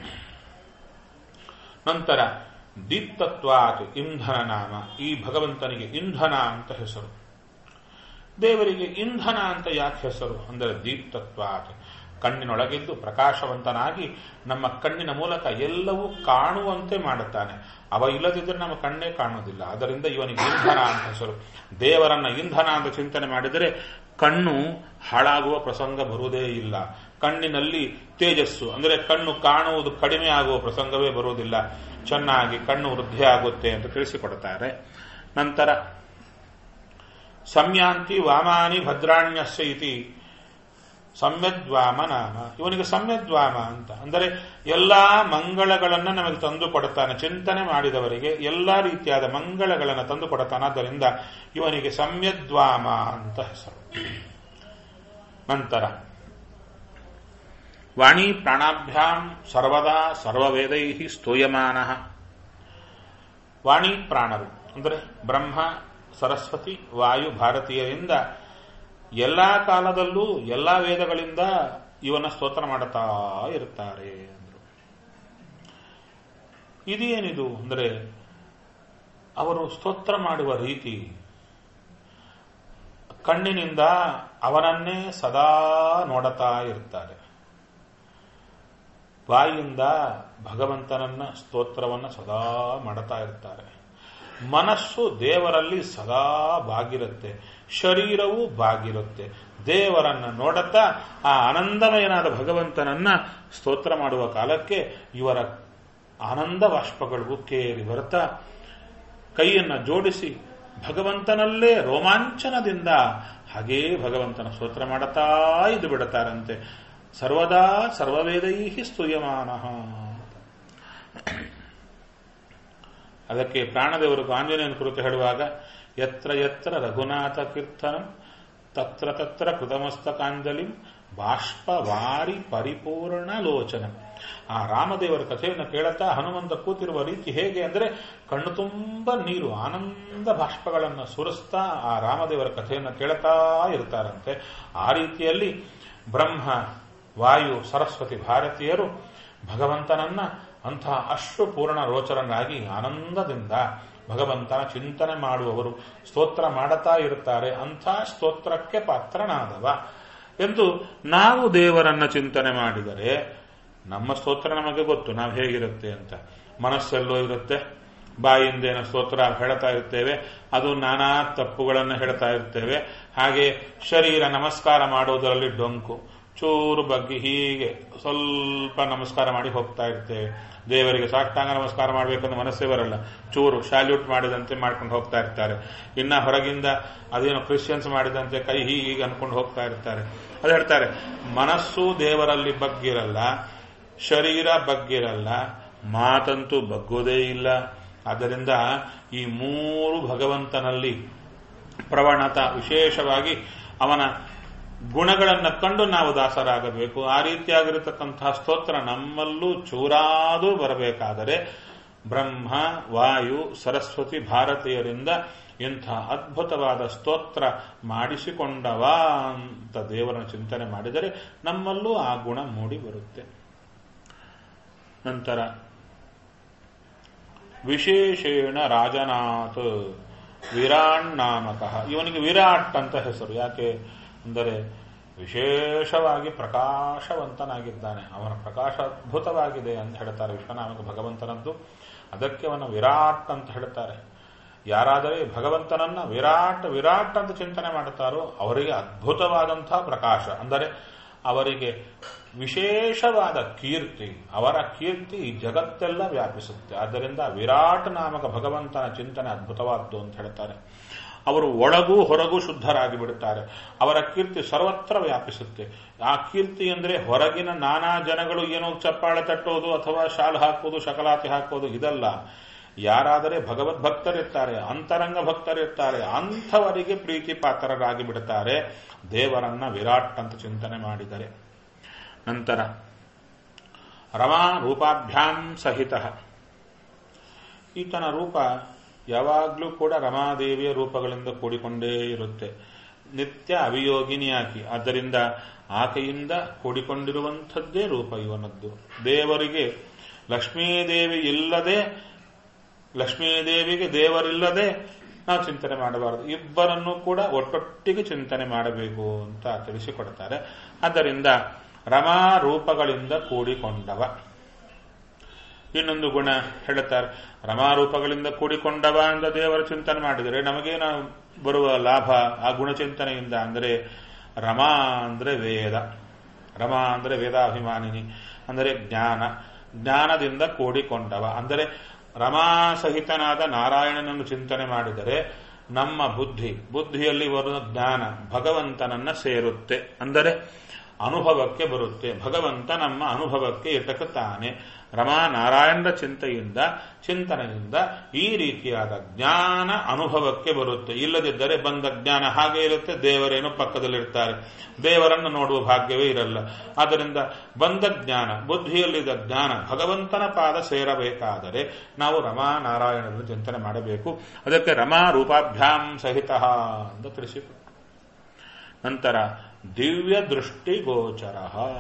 [SPEAKER 1] ನಂತರ ದೀಪ್ತತ್ವಾತ್ ಇಂಧನ ನಾಮ ಈ ಭಗವಂತನಿಗೆ ಇಂಧನ ಅಂತ ಹೆಸರು ದೇವರಿಗೆ ಇಂಧನ ಅಂತ ಯಾಕೆ ಹೆಸರು ಅಂದರೆ ದೀಪ್ತತ್ವಾತ್ ಕಣ್ಣಿನೊಳಗಿದ್ದು ಪ್ರಕಾಶವಂತನಾಗಿ ನಮ್ಮ ಕಣ್ಣಿನ ಮೂಲಕ ಎಲ್ಲವೂ ಕಾಣುವಂತೆ ಮಾಡುತ್ತಾನೆ ಅವ ಇಲ್ಲದಿದ್ದರೆ ನಮ್ಮ ಕಣ್ಣೇ ಕಾಣುವುದಿಲ್ಲ ಅದರಿಂದ ಇವನಿಗೆ ಇಂಧನ ಅಂತ ಹೆಸರು ದೇವರನ್ನ ಇಂಧನ ಅಂತ ಚಿಂತನೆ ಮಾಡಿದರೆ ಕಣ್ಣು ಹಾಳಾಗುವ ಪ್ರಸಂಗ ಬರುವುದೇ ಇಲ್ಲ ಕಣ್ಣಿನಲ್ಲಿ ತೇಜಸ್ಸು ಅಂದರೆ ಕಣ್ಣು ಕಾಣುವುದು ಕಡಿಮೆ ಆಗುವ ಪ್ರಸಂಗವೇ ಬರುವುದಿಲ್ಲ ಚೆನ್ನಾಗಿ ಕಣ್ಣು ವೃದ್ಧಿ ಆಗುತ್ತೆ ಅಂತ ತಿಳಿಸಿಕೊಡುತ್ತಾರೆ ನಂತರ ಸಂಯಾಂತಿ ವಾಮಾನಿ ಭದ್ರಾಣ್ಯಸ್ಯ ಇತಿ ಸಮ್ಯದ್ವಾಮ ನಾಮ ಇವನಿಗೆ ಸಮ್ಯದ್ವಾಮ ಅಂತ ಅಂದರೆ ಎಲ್ಲಾ ಮಂಗಳಗಳನ್ನ ನಮಗೆ ತಂದು ಕೊಡುತ್ತಾನೆ ಚಿಂತನೆ ಮಾಡಿದವರಿಗೆ ಎಲ್ಲಾ ರೀತಿಯಾದ ಮಂಗಳಗಳನ್ನು ತಂದು ಕೊಡುತ್ತಾನೆ ಆದ್ದರಿಂದ ಇವನಿಗೆ ಸಮ್ಯದ್ವಾಮ ಅಂತ ಹೆಸರು ನಂತರ ವಾಣಿ ಪ್ರಾಣಾಭ್ಯಾಂ ಸರ್ವದಾ ಸರ್ವವೇದೈ ಸ್ತೂಯಮಾನ ವಾಣಿ ಪ್ರಾಣರು ಅಂದರೆ ಬ್ರಹ್ಮ ಸರಸ್ವತಿ ವಾಯು ಭಾರತೀಯರಿಂದ ಎಲ್ಲಾ ಕಾಲದಲ್ಲೂ ಎಲ್ಲಾ ವೇದಗಳಿಂದ ಇವನ ಸ್ತೋತ್ರ ಮಾಡುತ್ತಾ ಇರುತ್ತಾರೆ ಅಂದರು ಇದೇನಿದು ಅಂದರೆ ಅವರು ಸ್ತೋತ್ರ ಮಾಡುವ ರೀತಿ ಕಣ್ಣಿನಿಂದ ಅವನನ್ನೇ ಸದಾ ನೋಡುತ್ತಾ ಇರ್ತಾರೆ ಬಾಯಿಯಿಂದ ಭಗವಂತನನ್ನ ಸ್ತೋತ್ರವನ್ನ ಸದಾ ಮಾಡುತ್ತಾ ಇರ್ತಾರೆ ಮನಸ್ಸು ದೇವರಲ್ಲಿ ಸದಾ ಬಾಗಿರುತ್ತೆ ಶರೀರವೂ ಬಾಗಿರುತ್ತೆ ದೇವರನ್ನ ನೋಡುತ್ತಾ ಆ ಆನಂದಮಯನಾದ ಭಗವಂತನನ್ನ ಸ್ತೋತ್ರ ಮಾಡುವ ಕಾಲಕ್ಕೆ ಇವರ ಆನಂದ ಬಾಷ್ಪಗಳು ಕೇರಿ ಬರುತ್ತಾ ಕೈಯನ್ನ ಜೋಡಿಸಿ ಭಗವಂತನಲ್ಲೇ ರೋಮಾಂಚನದಿಂದ ಹಾಗೇ ಭಗವಂತನ ಸ್ತೋತ್ರ ಮಾಡುತ್ತಾ ಇದ್ದು ಬಿಡುತ್ತಾರಂತೆ ಸರ್ವದಾ ಸರ್ವವೇದೈ ಸ್ತೂಯಮಾನ ಅದಕ್ಕೆ ಪ್ರಾಣದೇವರು ಆಂಜನೇಯನ ಕುರಿತು ಹೇಳುವಾಗ ಯತ್ರ ಯತ್ರ ರಘುನಾಥ ಕೀರ್ತನಂ ತತ್ರ ತತ್ರ ಕೃತಮಸ್ತಕಾಂಜಲಿಂ ಬಾಷ್ಪವಾರಿ ಪರಿಪೂರ್ಣ ಲೋಚನ ಆ ರಾಮದೇವರ ಕಥೆಯನ್ನು ಕೇಳುತ್ತಾ ಹನುಮಂತ ಕೂತಿರುವ ರೀತಿ ಹೇಗೆ ಅಂದರೆ ಕಣ್ಣು ತುಂಬ ನೀರು ಆನಂದ ಬಾಷ್ಪಗಳನ್ನು ಸುರಿಸ್ತಾ ಆ ರಾಮದೇವರ ಕಥೆಯನ್ನು ಕೇಳುತ್ತಾ ಇರ್ತಾರಂತೆ ಆ ರೀತಿಯಲ್ಲಿ ಬ್ರಹ್ಮ ವಾಯು ಸರಸ್ವತಿ ಭಾರತೀಯರು ಭಗವಂತನನ್ನ ಅಂತಹ ಅಶ್ರುಪೂರ್ಣ ರೋಚರನಾಗಿ ಆನಂದದಿಂದ ಭಗವಂತನ ಚಿಂತನೆ ಮಾಡುವವರು ಸ್ತೋತ್ರ ಮಾಡುತ್ತಾ ಇರುತ್ತಾರೆ ಅಂಥ ಸ್ತೋತ್ರಕ್ಕೆ ಪಾತ್ರನಾದವ ಎಂದು ನಾವು ದೇವರನ್ನ ಚಿಂತನೆ ಮಾಡಿದರೆ ನಮ್ಮ ಸ್ತೋತ್ರ ನಮಗೆ ಗೊತ್ತು ನಾವು ಹೇಗಿರುತ್ತೆ ಅಂತ ಮನಸ್ಸೆಲ್ಲೋ ಇರುತ್ತೆ ಬಾಯಿಂದೇನ ಸ್ತೋತ್ರ ಹೇಳ್ತಾ ಇರ್ತೇವೆ ಅದು ನಾನಾ ತಪ್ಪುಗಳನ್ನು ಹೇಳ್ತಾ ಇರ್ತೇವೆ ಹಾಗೆ ಶರೀರ ನಮಸ್ಕಾರ ಮಾಡೋದರಲ್ಲಿ ಡೊಂಕು ಚೂರು ಬಗ್ಗೆ ಹೀಗೆ ಸ್ವಲ್ಪ ನಮಸ್ಕಾರ ಮಾಡಿ ಹೋಗ್ತಾ ಇರ್ತೇವೆ ದೇವರಿಗೆ ಸಾಷ್ಟಾಂಗ ನಮಸ್ಕಾರ ಮಾಡಬೇಕಂತ ಮನಸ್ಸೇ ಬರಲ್ಲ ಚೂರು ಶಾಲ್ಯೂಟ್ ಮಾಡಿದಂತೆ ಮಾಡ್ಕೊಂಡು ಹೋಗ್ತಾ ಇರ್ತಾರೆ ಇನ್ನ ಹೊರಗಿಂದ ಅದೇನೋ ಕ್ರಿಶ್ಚಿಯನ್ಸ್ ಮಾಡಿದಂತೆ ಕೈ ಹೀಗೆ ಅನ್ಕೊಂಡು ಹೋಗ್ತಾ ಇರ್ತಾರೆ ಅದು ಹೇಳ್ತಾರೆ ಮನಸ್ಸು ದೇವರಲ್ಲಿ ಬಗ್ಗಿರಲ್ಲ ಶರೀರ ಬಗ್ಗಿರಲ್ಲ ಮಾತಂತೂ ಬಗ್ಗೋದೇ ಇಲ್ಲ ಆದ್ದರಿಂದ ಈ ಮೂರು ಭಗವಂತನಲ್ಲಿ ಪ್ರವಣತ ವಿಶೇಷವಾಗಿ ಅವನ ಗುಣಗಳನ್ನು ಕಂಡು ನಾವು ದಾಸರಾಗಬೇಕು ಆ ರೀತಿಯಾಗಿರತಕ್ಕಂತಹ ಸ್ತೋತ್ರ ನಮ್ಮಲ್ಲೂ ಚೂರಾದರೂ ಬರಬೇಕಾದರೆ ಬ್ರಹ್ಮ ವಾಯು ಸರಸ್ವತಿ ಭಾರತೀಯರಿಂದ ಇಂಥ ಅದ್ಭುತವಾದ ಸ್ತೋತ್ರ ಮಾಡಿಸಿಕೊಂಡವ ಅಂತ ದೇವರನ್ನ ಚಿಂತನೆ ಮಾಡಿದರೆ ನಮ್ಮಲ್ಲೂ ಆ ಗುಣ ಮೂಡಿ ಬರುತ್ತೆ ನಂತರ ವಿಶೇಷೇಣ ರಾಜನಾಥ್ ವಿರಾಟ್ ನಾಮಕ ಇವನಿಗೆ ವಿರಾಟ್ ಅಂತ ಹೆಸರು ಯಾಕೆ ಅಂದರೆ ವಿಶೇಷವಾಗಿ ಪ್ರಕಾಶವಂತನಾಗಿದ್ದಾನೆ ಅವನ ಪ್ರಕಾಶ ಅದ್ಭುತವಾಗಿದೆ ಅಂತ ಹೇಳ್ತಾರೆ ವಿಶ್ವನಾಮಕ ಭಗವಂತನದ್ದು ಅದಕ್ಕೆ ಅವನ ವಿರಾಟ್ ಅಂತ ಹೇಳ್ತಾರೆ ಯಾರಾದರೆ ಭಗವಂತನನ್ನ ವಿರಾಟ್ ವಿರಾಟ್ ಅಂತ ಚಿಂತನೆ ಮಾಡುತ್ತಾರೋ ಅವರಿಗೆ ಅದ್ಭುತವಾದಂತಹ ಪ್ರಕಾಶ ಅಂದರೆ ಅವರಿಗೆ ವಿಶೇಷವಾದ ಕೀರ್ತಿ ಅವರ ಕೀರ್ತಿ ಈ ಜಗತ್ತೆಲ್ಲ ವ್ಯಾಪಿಸುತ್ತೆ ಆದ್ದರಿಂದ ವಿರಾಟ್ ನಾಮಕ ಭಗವಂತನ ಚಿಂತನೆ ಅದ್ಭುತವಾದ್ದು ಅಂತ ಹೇಳ್ತಾರೆ ಅವರು ಒಳಗೂ ಹೊರಗೂ ಶುದ್ಧರಾಗಿ ಬಿಡುತ್ತಾರೆ ಅವರ ಕೀರ್ತಿ ಸರ್ವತ್ರ ವ್ಯಾಪಿಸುತ್ತೆ ಆ ಕೀರ್ತಿ ಅಂದರೆ ಹೊರಗಿನ ನಾನಾ ಜನಗಳು ಏನೋ ಚಪ್ಪಾಳೆ ತಟ್ಟೋದು ಅಥವಾ ಶಾಲು ಹಾಕೋದು ಶಕಲಾತಿ ಹಾಕೋದು ಇದಲ್ಲ ಯಾರಾದರೆ ಭಗವದ್ ಭಕ್ತರಿರ್ತಾರೆ ಅಂತರಂಗ ಭಕ್ತರಿರ್ತಾರೆ ಅಂಥವರಿಗೆ ಪ್ರೀತಿ ಪಾತ್ರರಾಗಿ ಬಿಡುತ್ತಾರೆ ದೇವರನ್ನ ವಿರಾಟ್ ಅಂತ ಚಿಂತನೆ ಮಾಡಿದರೆ ನಂತರ ರಮಾ ರೂಪಾಭ್ಯಾಂ ಸಹಿತ ಈತನ ರೂಪ ಯಾವಾಗಲೂ ಕೂಡ ರಮಾದೇವಿಯ ರೂಪಗಳಿಂದ ಕೂಡಿಕೊಂಡೇ ಇರುತ್ತೆ ನಿತ್ಯ ಅವಿಯೋಗಿನಿಯಾಗಿ ಆದ್ದರಿಂದ ಆಕೆಯಿಂದ ಕೂಡಿಕೊಂಡಿರುವಂಥದ್ದೇ ರೂಪ ಇವನದ್ದು ದೇವರಿಗೆ ಲಕ್ಷ್ಮೀದೇವಿ ಇಲ್ಲದೆ ಲಕ್ಷ್ಮೀದೇವಿಗೆ ದೇವರಿಲ್ಲದೆ ನಾವು ಚಿಂತನೆ ಮಾಡಬಾರದು ಇಬ್ಬರನ್ನು ಕೂಡ ಒಟ್ಟೊಟ್ಟಿಗೆ ಚಿಂತನೆ ಮಾಡಬೇಕು ಅಂತ ತಿಳಿಸಿಕೊಡ್ತಾರೆ ಆದ್ದರಿಂದ ರಮಾ ರೂಪಗಳಿಂದ ಕೂಡಿಕೊಂಡವ ಇನ್ನೊಂದು ಗುಣ ಹೇಳುತ್ತಾರೆ ರಮಾರೂಪಗಳಿಂದ ಕೂಡಿಕೊಂಡವ ಅಂತ ದೇವರ ಚಿಂತನೆ ಮಾಡಿದರೆ ನಮಗೇನ ಬರುವ ಲಾಭ ಆ ಗುಣಚಿಂತನೆಯಿಂದ ಅಂದರೆ ರಮಾ ಅಂದರೆ ವೇದ ರಮಾ ಅಂದರೆ ವೇದಾಭಿಮಾನಿನಿ ಅಂದರೆ ಜ್ಞಾನ ಜ್ಞಾನದಿಂದ ಕೂಡಿಕೊಂಡವ ಅಂದರೆ ರಮಾ ಸಹಿತನಾದ ನಾರಾಯಣನನ್ನು ಚಿಂತನೆ ಮಾಡಿದರೆ ನಮ್ಮ ಬುದ್ಧಿ ಬುದ್ಧಿಯಲ್ಲಿ ಬರುವ ಜ್ಞಾನ ಭಗವಂತನನ್ನ ಸೇರುತ್ತೆ ಅಂದರೆ ಅನುಭವಕ್ಕೆ ಬರುತ್ತೆ ಭಗವಂತ ನಮ್ಮ ಅನುಭವಕ್ಕೆ ಇಟಕುತ್ತಾನೆ ರಮಾ ನಾರಾಯಣರ ಚಿಂತೆಯಿಂದ ಚಿಂತನೆಯಿಂದ ಈ ರೀತಿಯಾದ ಜ್ಞಾನ ಅನುಭವಕ್ಕೆ ಬರುತ್ತೆ ಇಲ್ಲದಿದ್ದರೆ ಬಂದ ಜ್ಞಾನ ಹಾಗೆ ಇರುತ್ತೆ ದೇವರೇನು ಪಕ್ಕದಲ್ಲಿರ್ತಾರೆ ದೇವರನ್ನು ನೋಡುವ ಭಾಗ್ಯವೇ ಇರಲ್ಲ ಆದ್ದರಿಂದ ಬಂದ ಜ್ಞಾನ ಬುದ್ಧಿಯಲ್ಲಿದ್ದ ಜ್ಞಾನ ಭಗವಂತನ ಪಾದ ಸೇರಬೇಕಾದರೆ ನಾವು ರಮಾ ನಾರಾಯಣರನ್ನು ಚಿಂತನೆ ಮಾಡಬೇಕು ಅದಕ್ಕೆ ರಮಾ ರೂಪಾಭ್ಯಾಂ ಸಹಿತ ಅಂತ ತಿಳಿಸಿಕೊಟ್ಟು ನಂತರ ದಿವ್ಯ ದೃಷ್ಟಿ ಗೋಚರ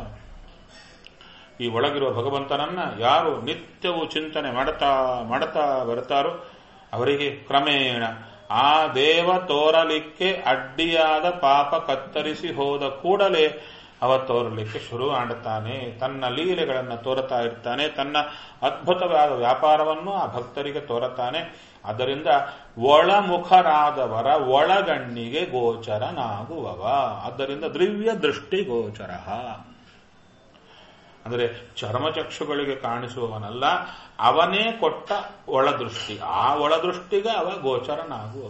[SPEAKER 1] ಈ ಒಳಗಿರುವ ಭಗವಂತನನ್ನ ಯಾರು ನಿತ್ಯವೂ ಚಿಂತನೆ ಮಾಡುತ್ತಾ ಮಾಡುತ್ತಾ ಬರ್ತಾರೋ ಅವರಿಗೆ ಕ್ರಮೇಣ ಆ ದೇವ ತೋರಲಿಕ್ಕೆ ಅಡ್ಡಿಯಾದ ಪಾಪ ಕತ್ತರಿಸಿ ಹೋದ ಕೂಡಲೇ ಅವ ತೋರಲಿಕ್ಕೆ ಶುರು ಮಾಡುತ್ತಾನೆ ತನ್ನ ಲೀಲೆಗಳನ್ನು ತೋರುತ್ತಾ ಇರ್ತಾನೆ ತನ್ನ ಅದ್ಭುತವಾದ ವ್ಯಾಪಾರವನ್ನು ಆ ಭಕ್ತರಿಗೆ ತೋರುತ್ತಾನೆ ಅದರಿಂದ ಒಳಮುಖರಾದವರ ಒಳಗಣ್ಣಿಗೆ ಗೋಚರನಾಗುವವ ಆದ್ದರಿಂದ ದಿವ್ಯ ದೃಷ್ಟಿ ಗೋಚರ ಅಂದರೆ ಚರ್ಮಚಕ್ಷುಗಳಿಗೆ ಕಾಣಿಸುವವನಲ್ಲ ಅವನೇ ಕೊಟ್ಟ ಒಳದೃಷ್ಟಿ ಆ ಒಳದೃಷ್ಟಿಗೆ ಅವ ಗೋಚರನಾಗುವ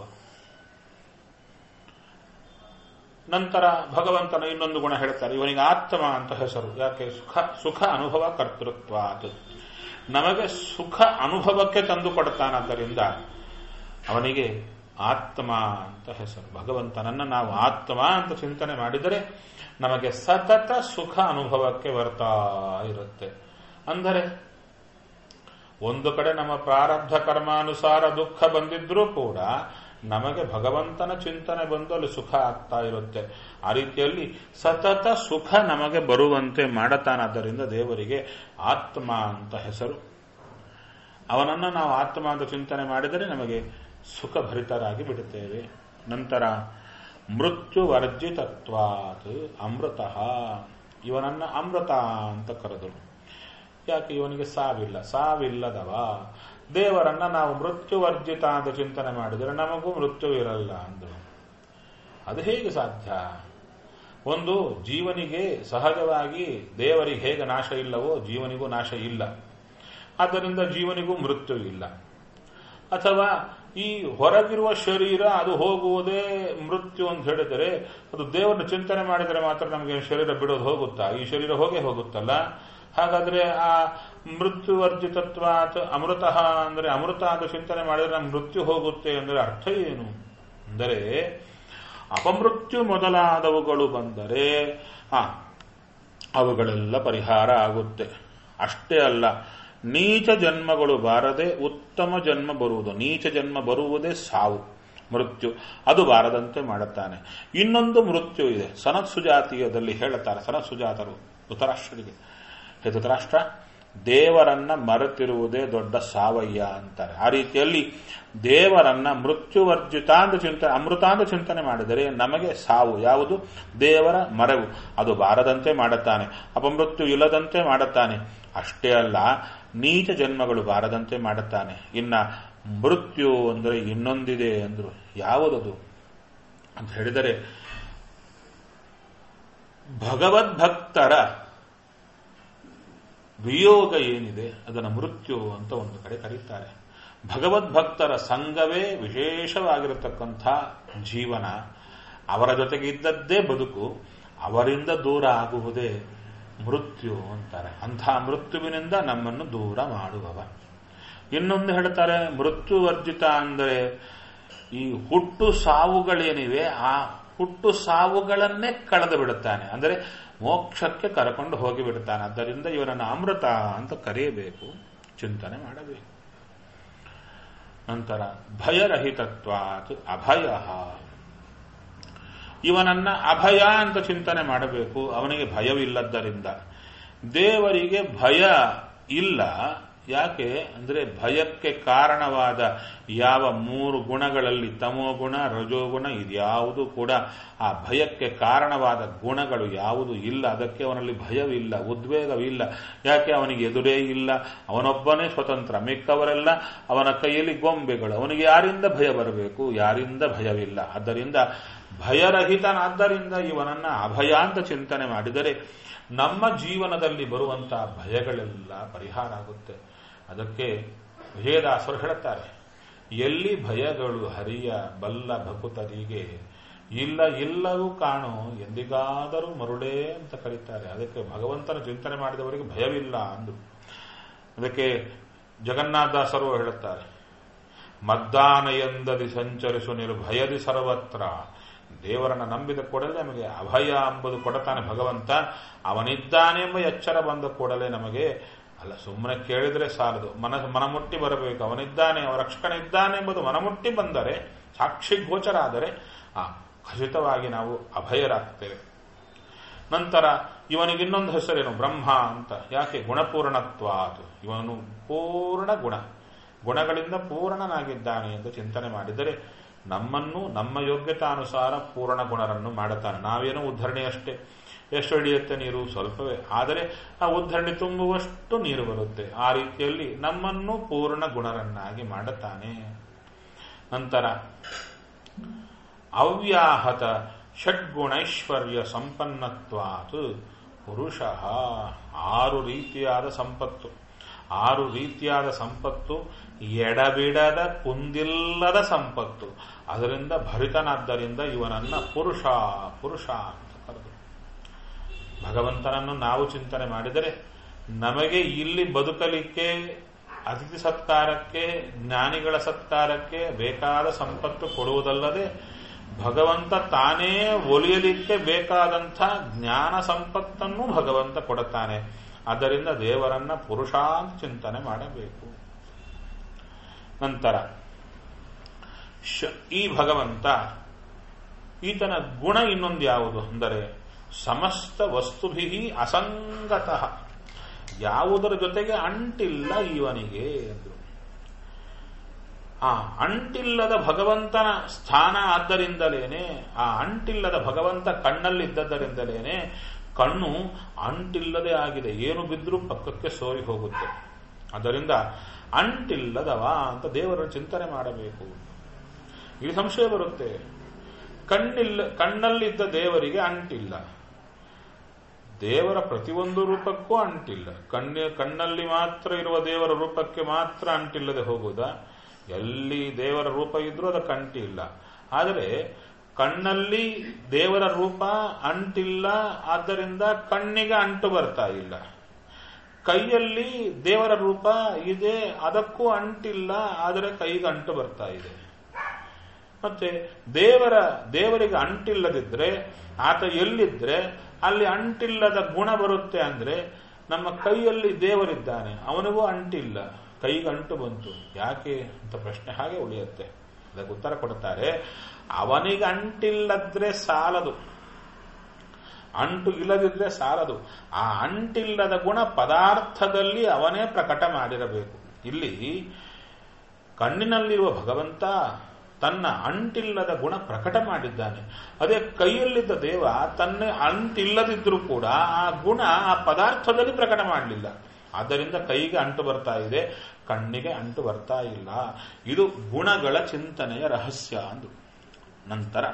[SPEAKER 1] ನಂತರ ಭಗವಂತನ ಇನ್ನೊಂದು ಗುಣ ಹೇಳ್ತಾರೆ ಇವನಿಗೆ ಆತ್ಮ ಅಂತ ಹೆಸರು ಯಾಕೆ ಸುಖ ಸುಖ ಅನುಭವ ಕರ್ತೃತ್ವ ಅದು ನಮಗೆ ಸುಖ ಅನುಭವಕ್ಕೆ ತಂದು ಕೊಡ್ತಾನದ್ದರಿಂದ ಅವನಿಗೆ ಆತ್ಮ ಅಂತ ಹೆಸರು ಭಗವಂತನನ್ನ ನಾವು ಆತ್ಮ ಅಂತ ಚಿಂತನೆ ಮಾಡಿದರೆ ನಮಗೆ ಸತತ ಸುಖ ಅನುಭವಕ್ಕೆ ಬರ್ತಾ ಇರುತ್ತೆ ಅಂದರೆ ಒಂದು ಕಡೆ ನಮ್ಮ ಪ್ರಾರಬ್ಧ ಕರ್ಮಾನುಸಾರ ದುಃಖ ಬಂದಿದ್ರೂ ಕೂಡ ನಮಗೆ ಭಗವಂತನ ಚಿಂತನೆ ಬಂದು ಅಲ್ಲಿ ಸುಖ ಆಗ್ತಾ ಇರುತ್ತೆ ಆ ರೀತಿಯಲ್ಲಿ ಸತತ ಸುಖ ನಮಗೆ ಬರುವಂತೆ ಮಾಡತಾನಾದ್ದರಿಂದ ದೇವರಿಗೆ ಆತ್ಮ ಅಂತ ಹೆಸರು ಅವನನ್ನು ನಾವು ಆತ್ಮ ಅಂತ ಚಿಂತನೆ ಮಾಡಿದರೆ ನಮಗೆ ಸುಖ ಭರಿತರಾಗಿ ಬಿಡುತ್ತೇವೆ ನಂತರ ಮೃತ್ಯು ವರ್ಜಿತತ್ವಾತ್ ಅಮೃತ ಇವನನ್ನ ಅಮೃತ ಅಂತ ಕರೆದರು ಯಾಕೆ ಇವನಿಗೆ ಸಾವಿಲ್ಲ ಸಾವಿಲ್ಲದವ ದೇವರನ್ನ ನಾವು ಮೃತ್ಯು ವರ್ಜಿತ ಅಂತ ಚಿಂತನೆ ಮಾಡಿದರೆ ನಮಗೂ ಮೃತ್ಯು ಇರಲ್ಲ ಅಂದರು ಅದು ಹೇಗೆ ಸಾಧ್ಯ ಒಂದು ಜೀವನಿಗೆ ಸಹಜವಾಗಿ ದೇವರಿಗೆ ಹೇಗೆ ನಾಶ ಇಲ್ಲವೋ ಜೀವನಿಗೂ ನಾಶ ಇಲ್ಲ ಆದ್ದರಿಂದ ಜೀವನಿಗೂ ಮೃತ್ಯು ಇಲ್ಲ ಅಥವಾ ಈ ಹೊರಗಿರುವ ಶರೀರ ಅದು ಹೋಗುವುದೇ ಮೃತ್ಯು ಅಂತ ಹೇಳಿದರೆ ಅದು ದೇವರನ್ನ ಚಿಂತನೆ ಮಾಡಿದರೆ ಮಾತ್ರ ನಮಗೆ ಶರೀರ ಬಿಡೋದು ಹೋಗುತ್ತಾ ಈ ಶರೀರ ಹೋಗೇ ಹೋಗುತ್ತಲ್ಲ ಹಾಗಾದ್ರೆ ಆ ಮೃತ್ಯು ವರ್ಜಿತತ್ವ ಅಮೃತ ಅಂದರೆ ಅಮೃತ ಅಂತ ಚಿಂತನೆ ಮಾಡಿದರೆ ನಮ್ಮ ಮೃತ್ಯು ಹೋಗುತ್ತೆ ಅಂದರೆ ಅರ್ಥ ಏನು ಅಂದರೆ ಅಪಮೃತ್ಯು ಮೊದಲಾದವುಗಳು ಬಂದರೆ ಆ ಅವುಗಳೆಲ್ಲ ಪರಿಹಾರ ಆಗುತ್ತೆ ಅಷ್ಟೇ ಅಲ್ಲ ನೀಚ ಜನ್ಮಗಳು ಬಾರದೆ ಉತ್ತಮ ಜನ್ಮ ಬರುವುದು ನೀಚ ಜನ್ಮ ಬರುವುದೇ ಸಾವು ಮೃತ್ಯು ಅದು ಬಾರದಂತೆ ಮಾಡುತ್ತಾನೆ ಇನ್ನೊಂದು ಮೃತ್ಯು ಇದೆ ಸನತ್ ಸುಜಾತೀಯದಲ್ಲಿ ಹೇಳುತ್ತಾರೆ ಸನತ್ ಸುಜಾತರು ಧೃತರಾಷ್ಟ್ರರಿಗೆ ಹೇ ಧೃತರಾಷ್ಟ್ರ ದೇವರನ್ನ ಮರೆತಿರುವುದೇ ದೊಡ್ಡ ಸಾವಯ್ಯ ಅಂತಾರೆ ಆ ರೀತಿಯಲ್ಲಿ ದೇವರನ್ನ ಮೃತ್ಯುವರ್ಜಿತ ಅಂತ ಚಿಂತನೆ ಅಮೃತ ಅಂತ ಚಿಂತನೆ ಮಾಡಿದರೆ ನಮಗೆ ಸಾವು ಯಾವುದು ದೇವರ ಮರೆವು ಅದು ಬಾರದಂತೆ ಮಾಡುತ್ತಾನೆ ಅಪಮೃತ್ಯು ಇಲ್ಲದಂತೆ ಮಾಡುತ್ತಾನೆ ಅಷ್ಟೇ ಅಲ್ಲ ನೀಚ ಜನ್ಮಗಳು ಬಾರದಂತೆ ಮಾಡುತ್ತಾನೆ ಇನ್ನ ಮೃತ್ಯು ಅಂದರೆ ಇನ್ನೊಂದಿದೆ ಅಂದ್ರು ಯಾವುದದು ಅಂತ ಹೇಳಿದರೆ ಭಗವದ್ಭಕ್ತರ ವಿಯೋಗ ಏನಿದೆ ಅದನ್ನು ಮೃತ್ಯು ಅಂತ ಒಂದು ಕಡೆ ಕರೀತಾರೆ ಭಗವದ್ಭಕ್ತರ ಸಂಘವೇ ವಿಶೇಷವಾಗಿರತಕ್ಕಂಥ ಜೀವನ ಅವರ ಜೊತೆಗೆ ಇದ್ದದ್ದೇ ಬದುಕು ಅವರಿಂದ ದೂರ ಆಗುವುದೇ ಮೃತ್ಯು ಅಂತಾರೆ ಅಂಥ ಮೃತ್ಯುವಿನಿಂದ ನಮ್ಮನ್ನು ದೂರ ಮಾಡುವವ ಇನ್ನೊಂದು ಹೇಳ್ತಾರೆ ಮೃತ್ಯು ವರ್ಜಿತ ಅಂದರೆ ಈ ಹುಟ್ಟು ಸಾವುಗಳೇನಿವೆ ಆ ಹುಟ್ಟು ಸಾವುಗಳನ್ನೇ ಕಳೆದು ಬಿಡುತ್ತಾನೆ ಅಂದರೆ ಮೋಕ್ಷಕ್ಕೆ ಕರಕೊಂಡು ಹೋಗಿಬಿಡುತ್ತಾನೆ ಆದ್ದರಿಂದ ಇವನನ್ನು ಅಮೃತ ಅಂತ ಕರೆಯಬೇಕು ಚಿಂತನೆ ಮಾಡಬೇಕು ನಂತರ ಭಯರಹಿತತ್ವಾತ್ ಅಭಯ ಇವನನ್ನ ಅಭಯ ಅಂತ ಚಿಂತನೆ ಮಾಡಬೇಕು ಅವನಿಗೆ ಭಯವಿಲ್ಲದ್ದರಿಂದ ದೇವರಿಗೆ ಭಯ ಇಲ್ಲ ಯಾಕೆ ಅಂದ್ರೆ ಭಯಕ್ಕೆ ಕಾರಣವಾದ ಯಾವ ಮೂರು ಗುಣಗಳಲ್ಲಿ ತಮೋಗುಣ ರಜೋಗುಣ ಇದ್ಯಾವುದು ಕೂಡ ಆ ಭಯಕ್ಕೆ ಕಾರಣವಾದ ಗುಣಗಳು ಯಾವುದು ಇಲ್ಲ ಅದಕ್ಕೆ ಅವನಲ್ಲಿ ಭಯವಿಲ್ಲ ಉದ್ವೇಗವಿಲ್ಲ ಯಾಕೆ ಅವನಿಗೆ ಎದುರೇ ಇಲ್ಲ ಅವನೊಬ್ಬನೇ ಸ್ವತಂತ್ರ ಮಿಕ್ಕವರೆಲ್ಲ ಅವನ ಕೈಯಲ್ಲಿ ಗೊಂಬೆಗಳು ಅವನಿಗೆ ಯಾರಿಂದ ಭಯ ಬರಬೇಕು ಯಾರಿಂದ ಭಯವಿಲ್ಲ ಆದ್ದರಿಂದ ಭಯರಹಿತನಾದ್ದರಿಂದ ಇವನನ್ನ ಅಭಯ ಅಂತ ಚಿಂತನೆ ಮಾಡಿದರೆ ನಮ್ಮ ಜೀವನದಲ್ಲಿ ಬರುವಂತಹ ಭಯಗಳೆಲ್ಲ ಪರಿಹಾರ ಆಗುತ್ತೆ ಅದಕ್ಕೆ ವಿಜಯದಾಸರು ಹೇಳುತ್ತಾರೆ ಎಲ್ಲಿ ಭಯಗಳು ಹರಿಯ ಬಲ್ಲ ಭಕುತರಿಗೆ ಇಲ್ಲ ಇಲ್ಲವೂ ಕಾಣು ಎಂದಿಗಾದರೂ ಮರುಳೇ ಅಂತ ಕರೀತಾರೆ ಅದಕ್ಕೆ ಭಗವಂತನ ಚಿಂತನೆ ಮಾಡಿದವರಿಗೆ ಭಯವಿಲ್ಲ ಅಂದು ಅದಕ್ಕೆ ಜಗನ್ನಾಥದಾಸರು ಹೇಳುತ್ತಾರೆ ಮದ್ದಾನಯಂದದಿ ಸಂಚರಿಸು ನಿರ್ಭಯದಿ ಸರ್ವತ್ರ ದೇವರನ್ನ ನಂಬಿದ ಕೂಡಲೇ ನಮಗೆ ಅಭಯ ಎಂಬುದು ಕೊಡತಾನೆ ಭಗವಂತ ಅವನಿದ್ದಾನೆ ಎಂಬ ಎಚ್ಚರ ಬಂದ ಕೂಡಲೇ ನಮಗೆ ಅಲ್ಲ ಸುಮ್ಮನೆ ಕೇಳಿದ್ರೆ ಸಾಲದು ಮನ ಮನಮುಟ್ಟಿ ಬರಬೇಕು ಅವನಿದ್ದಾನೆ ಅವನ ರಕ್ಷಕನ ಇದ್ದಾನೆ ಎಂಬುದು ಮನಮುಟ್ಟಿ ಬಂದರೆ ಸಾಕ್ಷಿ ಗೋಚರ ಆದರೆ ಆ ಖಚಿತವಾಗಿ ನಾವು ಅಭಯರಾಗ್ತೇವೆ ನಂತರ ಇವನಿಗೆ ಇನ್ನೊಂದು ಹೆಸರೇನು ಬ್ರಹ್ಮ ಅಂತ ಯಾಕೆ ಗುಣಪೂರ್ಣತ್ವಾತ್ ಇವನು ಪೂರ್ಣ ಗುಣ ಗುಣಗಳಿಂದ ಪೂರ್ಣನಾಗಿದ್ದಾನೆ ಎಂದು ಚಿಂತನೆ ಮಾಡಿದರೆ ನಮ್ಮನ್ನು ನಮ್ಮ ಯೋಗ್ಯತಾನುಸಾರ ಪೂರ್ಣ ಗುಣರನ್ನು ಮಾಡುತ್ತಾನೆ ನಾವೇನೋ ಉದ್ಧರಣೆ ಅಷ್ಟೇ ಎಷ್ಟು ಹಿಡಿಯುತ್ತೆ ನೀರು ಸ್ವಲ್ಪವೇ ಆದರೆ ಆ ಉದ್ಧರಣೆ ತುಂಬುವಷ್ಟು ನೀರು ಬರುತ್ತೆ ಆ ರೀತಿಯಲ್ಲಿ ನಮ್ಮನ್ನು ಪೂರ್ಣ ಗುಣರನ್ನಾಗಿ ಮಾಡುತ್ತಾನೆ ನಂತರ ಅವ್ಯಾಹತ ಷಡ್ಗುಣೈಶ್ವರ್ಯ ಸಂಪನ್ನತ್ವಾತ್ ಪುರುಷ ಆರು ರೀತಿಯಾದ ಸಂಪತ್ತು ಆರು ರೀತಿಯಾದ ಸಂಪತ್ತು ಎಡಬಿಡದ ಕುಂದಿಲ್ಲದ ಸಂಪತ್ತು ಅದರಿಂದ ಭರಿತನಾದ್ದರಿಂದ ಇವನನ್ನ ಪುರುಷ ಪುರುಷ ಅಂತ ಕರೆದು ಭಗವಂತನನ್ನು ನಾವು ಚಿಂತನೆ ಮಾಡಿದರೆ ನಮಗೆ ಇಲ್ಲಿ ಬದುಕಲಿಕ್ಕೆ ಅತಿಥಿ ಸತ್ಕಾರಕ್ಕೆ ಜ್ಞಾನಿಗಳ ಸತ್ಕಾರಕ್ಕೆ ಬೇಕಾದ ಸಂಪತ್ತು ಕೊಡುವುದಲ್ಲದೆ ಭಗವಂತ ತಾನೇ ಒಲಿಯಲಿಕ್ಕೆ ಬೇಕಾದಂಥ ಜ್ಞಾನ ಸಂಪತ್ತನ್ನು ಭಗವಂತ ಕೊಡುತ್ತಾನೆ ಆದ್ದರಿಂದ ದೇವರನ್ನ ಪುರುಷ ಅಂತ ಚಿಂತನೆ ಮಾಡಬೇಕು ನಂತರ ಈ ಭಗವಂತ ಈತನ ಗುಣ ಇನ್ನೊಂದು ಯಾವುದು ಅಂದರೆ ಸಮಸ್ತ ವಸ್ತುಭಿ ಅಸಂಗತಃ ಯಾವುದರ ಜೊತೆಗೆ ಅಂಟಿಲ್ಲ ಇವನಿಗೆ ಅಂದ್ರು ಆ ಅಂಟಿಲ್ಲದ ಭಗವಂತನ ಸ್ಥಾನ ಆದ್ದರಿಂದಲೇನೆ ಆ ಅಂಟಿಲ್ಲದ ಭಗವಂತ ಕಣ್ಣಲ್ಲಿದ್ದದರಿಂದಲೇನೆ ಕಣ್ಣು ಅಂಟಿಲ್ಲದೆ ಆಗಿದೆ ಏನು ಬಿದ್ದರೂ ಪಕ್ಕಕ್ಕೆ ಸೋರಿ ಹೋಗುತ್ತೆ ಅದರಿಂದ ಅಂಟಿಲ್ಲದವ ಅಂತ ದೇವರ ಚಿಂತನೆ ಮಾಡಬೇಕು ಈ ಸಂಶಯ ಬರುತ್ತೆ ಕಣ್ಣಿಲ್ಲ ಕಣ್ಣಲ್ಲಿದ್ದ ದೇವರಿಗೆ ಅಂಟಿಲ್ಲ ದೇವರ ಪ್ರತಿಯೊಂದು ರೂಪಕ್ಕೂ ಅಂಟಿಲ್ಲ ಕಣ್ಣ ಕಣ್ಣಲ್ಲಿ ಮಾತ್ರ ಇರುವ ದೇವರ ರೂಪಕ್ಕೆ ಮಾತ್ರ ಅಂಟಿಲ್ಲದೆ ಹೋಗುವುದಾ ಎಲ್ಲಿ ದೇವರ ರೂಪ ಇದ್ರೂ ಅದಕ್ಕೆ ಅಂಟಿಲ್ಲ ಆದರೆ ಕಣ್ಣಲ್ಲಿ ದೇವರ ರೂಪ ಅಂಟಿಲ್ಲ ಆದ್ದರಿಂದ ಕಣ್ಣಿಗೆ ಅಂಟು ಬರ್ತಾ ಇಲ್ಲ ಕೈಯಲ್ಲಿ ದೇವರ ರೂಪ ಇದೆ ಅದಕ್ಕೂ ಅಂಟಿಲ್ಲ ಆದರೆ ಕೈಗೆ ಅಂಟು ಬರ್ತಾ ಇದೆ ಮತ್ತೆ ದೇವರ ದೇವರಿಗೆ ಅಂಟಿಲ್ಲದಿದ್ರೆ ಆತ ಎಲ್ಲಿದ್ರೆ ಅಲ್ಲಿ ಅಂಟಿಲ್ಲದ ಗುಣ ಬರುತ್ತೆ ಅಂದ್ರೆ ನಮ್ಮ ಕೈಯಲ್ಲಿ ದೇವರಿದ್ದಾನೆ ಅವನಿಗೂ ಅಂಟಿಲ್ಲ ಕೈಗೆ ಅಂಟು ಬಂತು ಯಾಕೆ ಅಂತ ಪ್ರಶ್ನೆ ಹಾಗೆ ಉಳಿಯುತ್ತೆ ಅದಕ್ಕೆ ಉತ್ತರ ಕೊಡುತ್ತಾರೆ ಅವನಿಗೆ ಅಂಟಿಲ್ಲದ್ರೆ ಸಾಲದು ಅಂಟು ಇಲ್ಲದಿದ್ರೆ ಸಾಲದು ಆ ಅಂಟಿಲ್ಲದ ಗುಣ ಪದಾರ್ಥದಲ್ಲಿ ಅವನೇ ಪ್ರಕಟ ಮಾಡಿರಬೇಕು ಇಲ್ಲಿ ಕಣ್ಣಿನಲ್ಲಿರುವ ಭಗವಂತ ತನ್ನ ಅಂಟಿಲ್ಲದ ಗುಣ ಪ್ರಕಟ ಮಾಡಿದ್ದಾನೆ ಅದೇ ಕೈಯಲ್ಲಿದ್ದ ದೇವ ತನ್ನ ಅಂಟಿಲ್ಲದಿದ್ರೂ ಕೂಡ ಆ ಗುಣ ಆ ಪದಾರ್ಥದಲ್ಲಿ ಪ್ರಕಟ ಮಾಡಲಿಲ್ಲ ಆದ್ದರಿಂದ ಕೈಗೆ ಅಂಟು ಬರ್ತಾ ಇದೆ ಕಣ್ಣಿಗೆ ಅಂಟು ಬರ್ತಾ ಇಲ್ಲ ಇದು ಗುಣಗಳ ಚಿಂತನೆಯ ರಹಸ್ಯ ಅಂದು ನಂತರ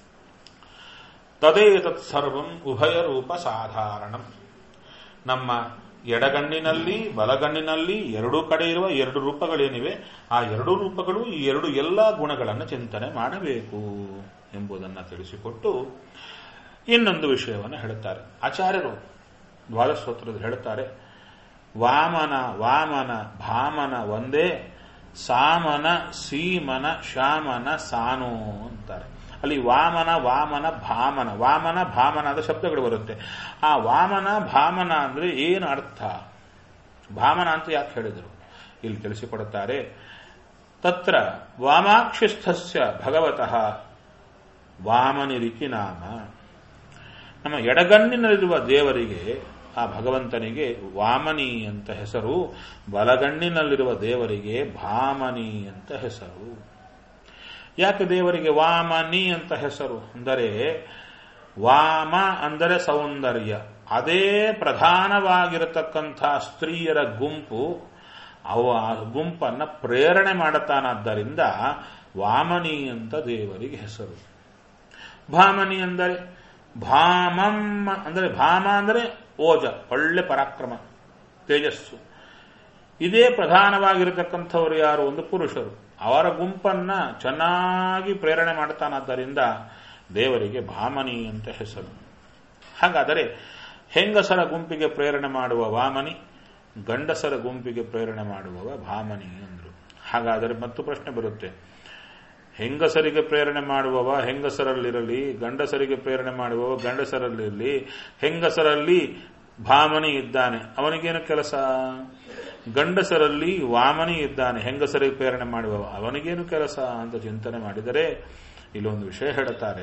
[SPEAKER 1] ತದೇತತ್ ಸರ್ವಂ ಉಭಯ ರೂಪ ಸಾಧಾರಣಂ ನಮ್ಮ ಎಡಗಣ್ಣಿನಲ್ಲಿ ಬಲಗಣ್ಣಿನಲ್ಲಿ ಎರಡೂ ಕಡೆ ಇರುವ ಎರಡು ರೂಪಗಳೇನಿವೆ ಆ ಎರಡು ರೂಪಗಳು ಈ ಎರಡು ಎಲ್ಲ ಗುಣಗಳನ್ನು ಚಿಂತನೆ ಮಾಡಬೇಕು ಎಂಬುದನ್ನು ತಿಳಿಸಿಕೊಟ್ಟು ಇನ್ನೊಂದು ವಿಷಯವನ್ನು ಹೇಳುತ್ತಾರೆ ಆಚಾರ್ಯರು ದ್ವಾದಶೋತ್ರದಲ್ಲಿ ಹೇಳುತ್ತಾರೆ ವಾಮನ ವಾಮನ ಭಾಮನ ಒಂದೇ ಸಾಮನ ಸೀಮನ ಶಾಮನ ಸಾನು ಅಂತಾರೆ ಅಲ್ಲಿ ವಾಮನ ವಾಮನ ಭಾಮನ ವಾಮನ ಭಾಮನ ಅಂತ ಶಬ್ದಗಳು ಬರುತ್ತೆ ಆ ವಾಮನ ಭಾಮನ ಅಂದ್ರೆ ಏನು ಅರ್ಥ ಭಾಮನ ಅಂತ ಯಾಕೆ ಹೇಳಿದರು ಇಲ್ಲಿ ತಿಳಿಸಿಕೊಡುತ್ತಾರೆ ತತ್ರ ವಾಮಾಕ್ಷಿಸ್ಥಸ್ಯ ಭಗವತಃ ವಾಮನಿರಿಕಿ ನಾಮ ನಮ್ಮ ಎಡಗಣ್ಣಿನಲ್ಲಿರುವ ದೇವರಿಗೆ ಆ ಭಗವಂತನಿಗೆ ವಾಮನಿ ಅಂತ ಹೆಸರು ಬಲಗಣ್ಣಿನಲ್ಲಿರುವ ದೇವರಿಗೆ ಭಾಮನಿ ಅಂತ ಹೆಸರು ಯಾಕೆ ದೇವರಿಗೆ ವಾಮನಿ ಅಂತ ಹೆಸರು ಅಂದರೆ ವಾಮ ಅಂದರೆ ಸೌಂದರ್ಯ ಅದೇ ಪ್ರಧಾನವಾಗಿರತಕ್ಕಂಥ ಸ್ತ್ರೀಯರ ಗುಂಪು ಅವ ಆ ಗುಂಪನ್ನ ಪ್ರೇರಣೆ ಮಾಡುತ್ತಾನಾದ್ದರಿಂದ ವಾಮನಿ ಅಂತ ದೇವರಿಗೆ ಹೆಸರು ಭಾಮನಿ ಅಂದರೆ ಭಾಮಂ ಅಂದರೆ ಭಾಮ ಅಂದರೆ ಓಜ ಒಳ್ಳೆ ಪರಾಕ್ರಮ ತೇಜಸ್ಸು ಇದೇ ಪ್ರಧಾನವಾಗಿರತಕ್ಕಂಥವರು ಯಾರು ಒಂದು ಪುರುಷರು ಅವರ ಗುಂಪನ್ನ ಚೆನ್ನಾಗಿ ಪ್ರೇರಣೆ ಮಾಡ್ತಾನಾದ್ದರಿಂದ ದೇವರಿಗೆ ಭಾಮನಿ ಅಂತ ಹೆಸರು ಹಾಗಾದರೆ ಹೆಂಗಸರ ಗುಂಪಿಗೆ ಪ್ರೇರಣೆ ಮಾಡುವ ವಾಮನಿ ಗಂಡಸರ ಗುಂಪಿಗೆ ಪ್ರೇರಣೆ ಮಾಡುವವ ಭಾಮನಿ ಅಂದ್ರು ಹಾಗಾದರೆ ಮತ್ತು ಪ್ರಶ್ನೆ ಬರುತ್ತೆ ಹೆಂಗಸರಿಗೆ ಪ್ರೇರಣೆ ಮಾಡುವವ ಹೆಂಗಸರಲ್ಲಿರಲಿ ಗಂಡಸರಿಗೆ ಪ್ರೇರಣೆ ಮಾಡುವವ ಗಂಡಸರಲ್ಲಿರಲಿ ಹೆಂಗಸರಲ್ಲಿ ಭಾಮನಿ ಇದ್ದಾನೆ ಅವನಿಗೇನು ಕೆಲಸ ಗಂಡಸರಲ್ಲಿ ವಾಮನಿ ಇದ್ದಾನೆ ಹೆಂಗಸರಿಗೆ ಪ್ರೇರಣೆ ಮಾಡುವವ ಅವನಿಗೇನು ಕೆಲಸ ಅಂತ ಚಿಂತನೆ ಮಾಡಿದರೆ ಇಲ್ಲೊಂದು ವಿಷಯ ಹೇಳುತ್ತಾರೆ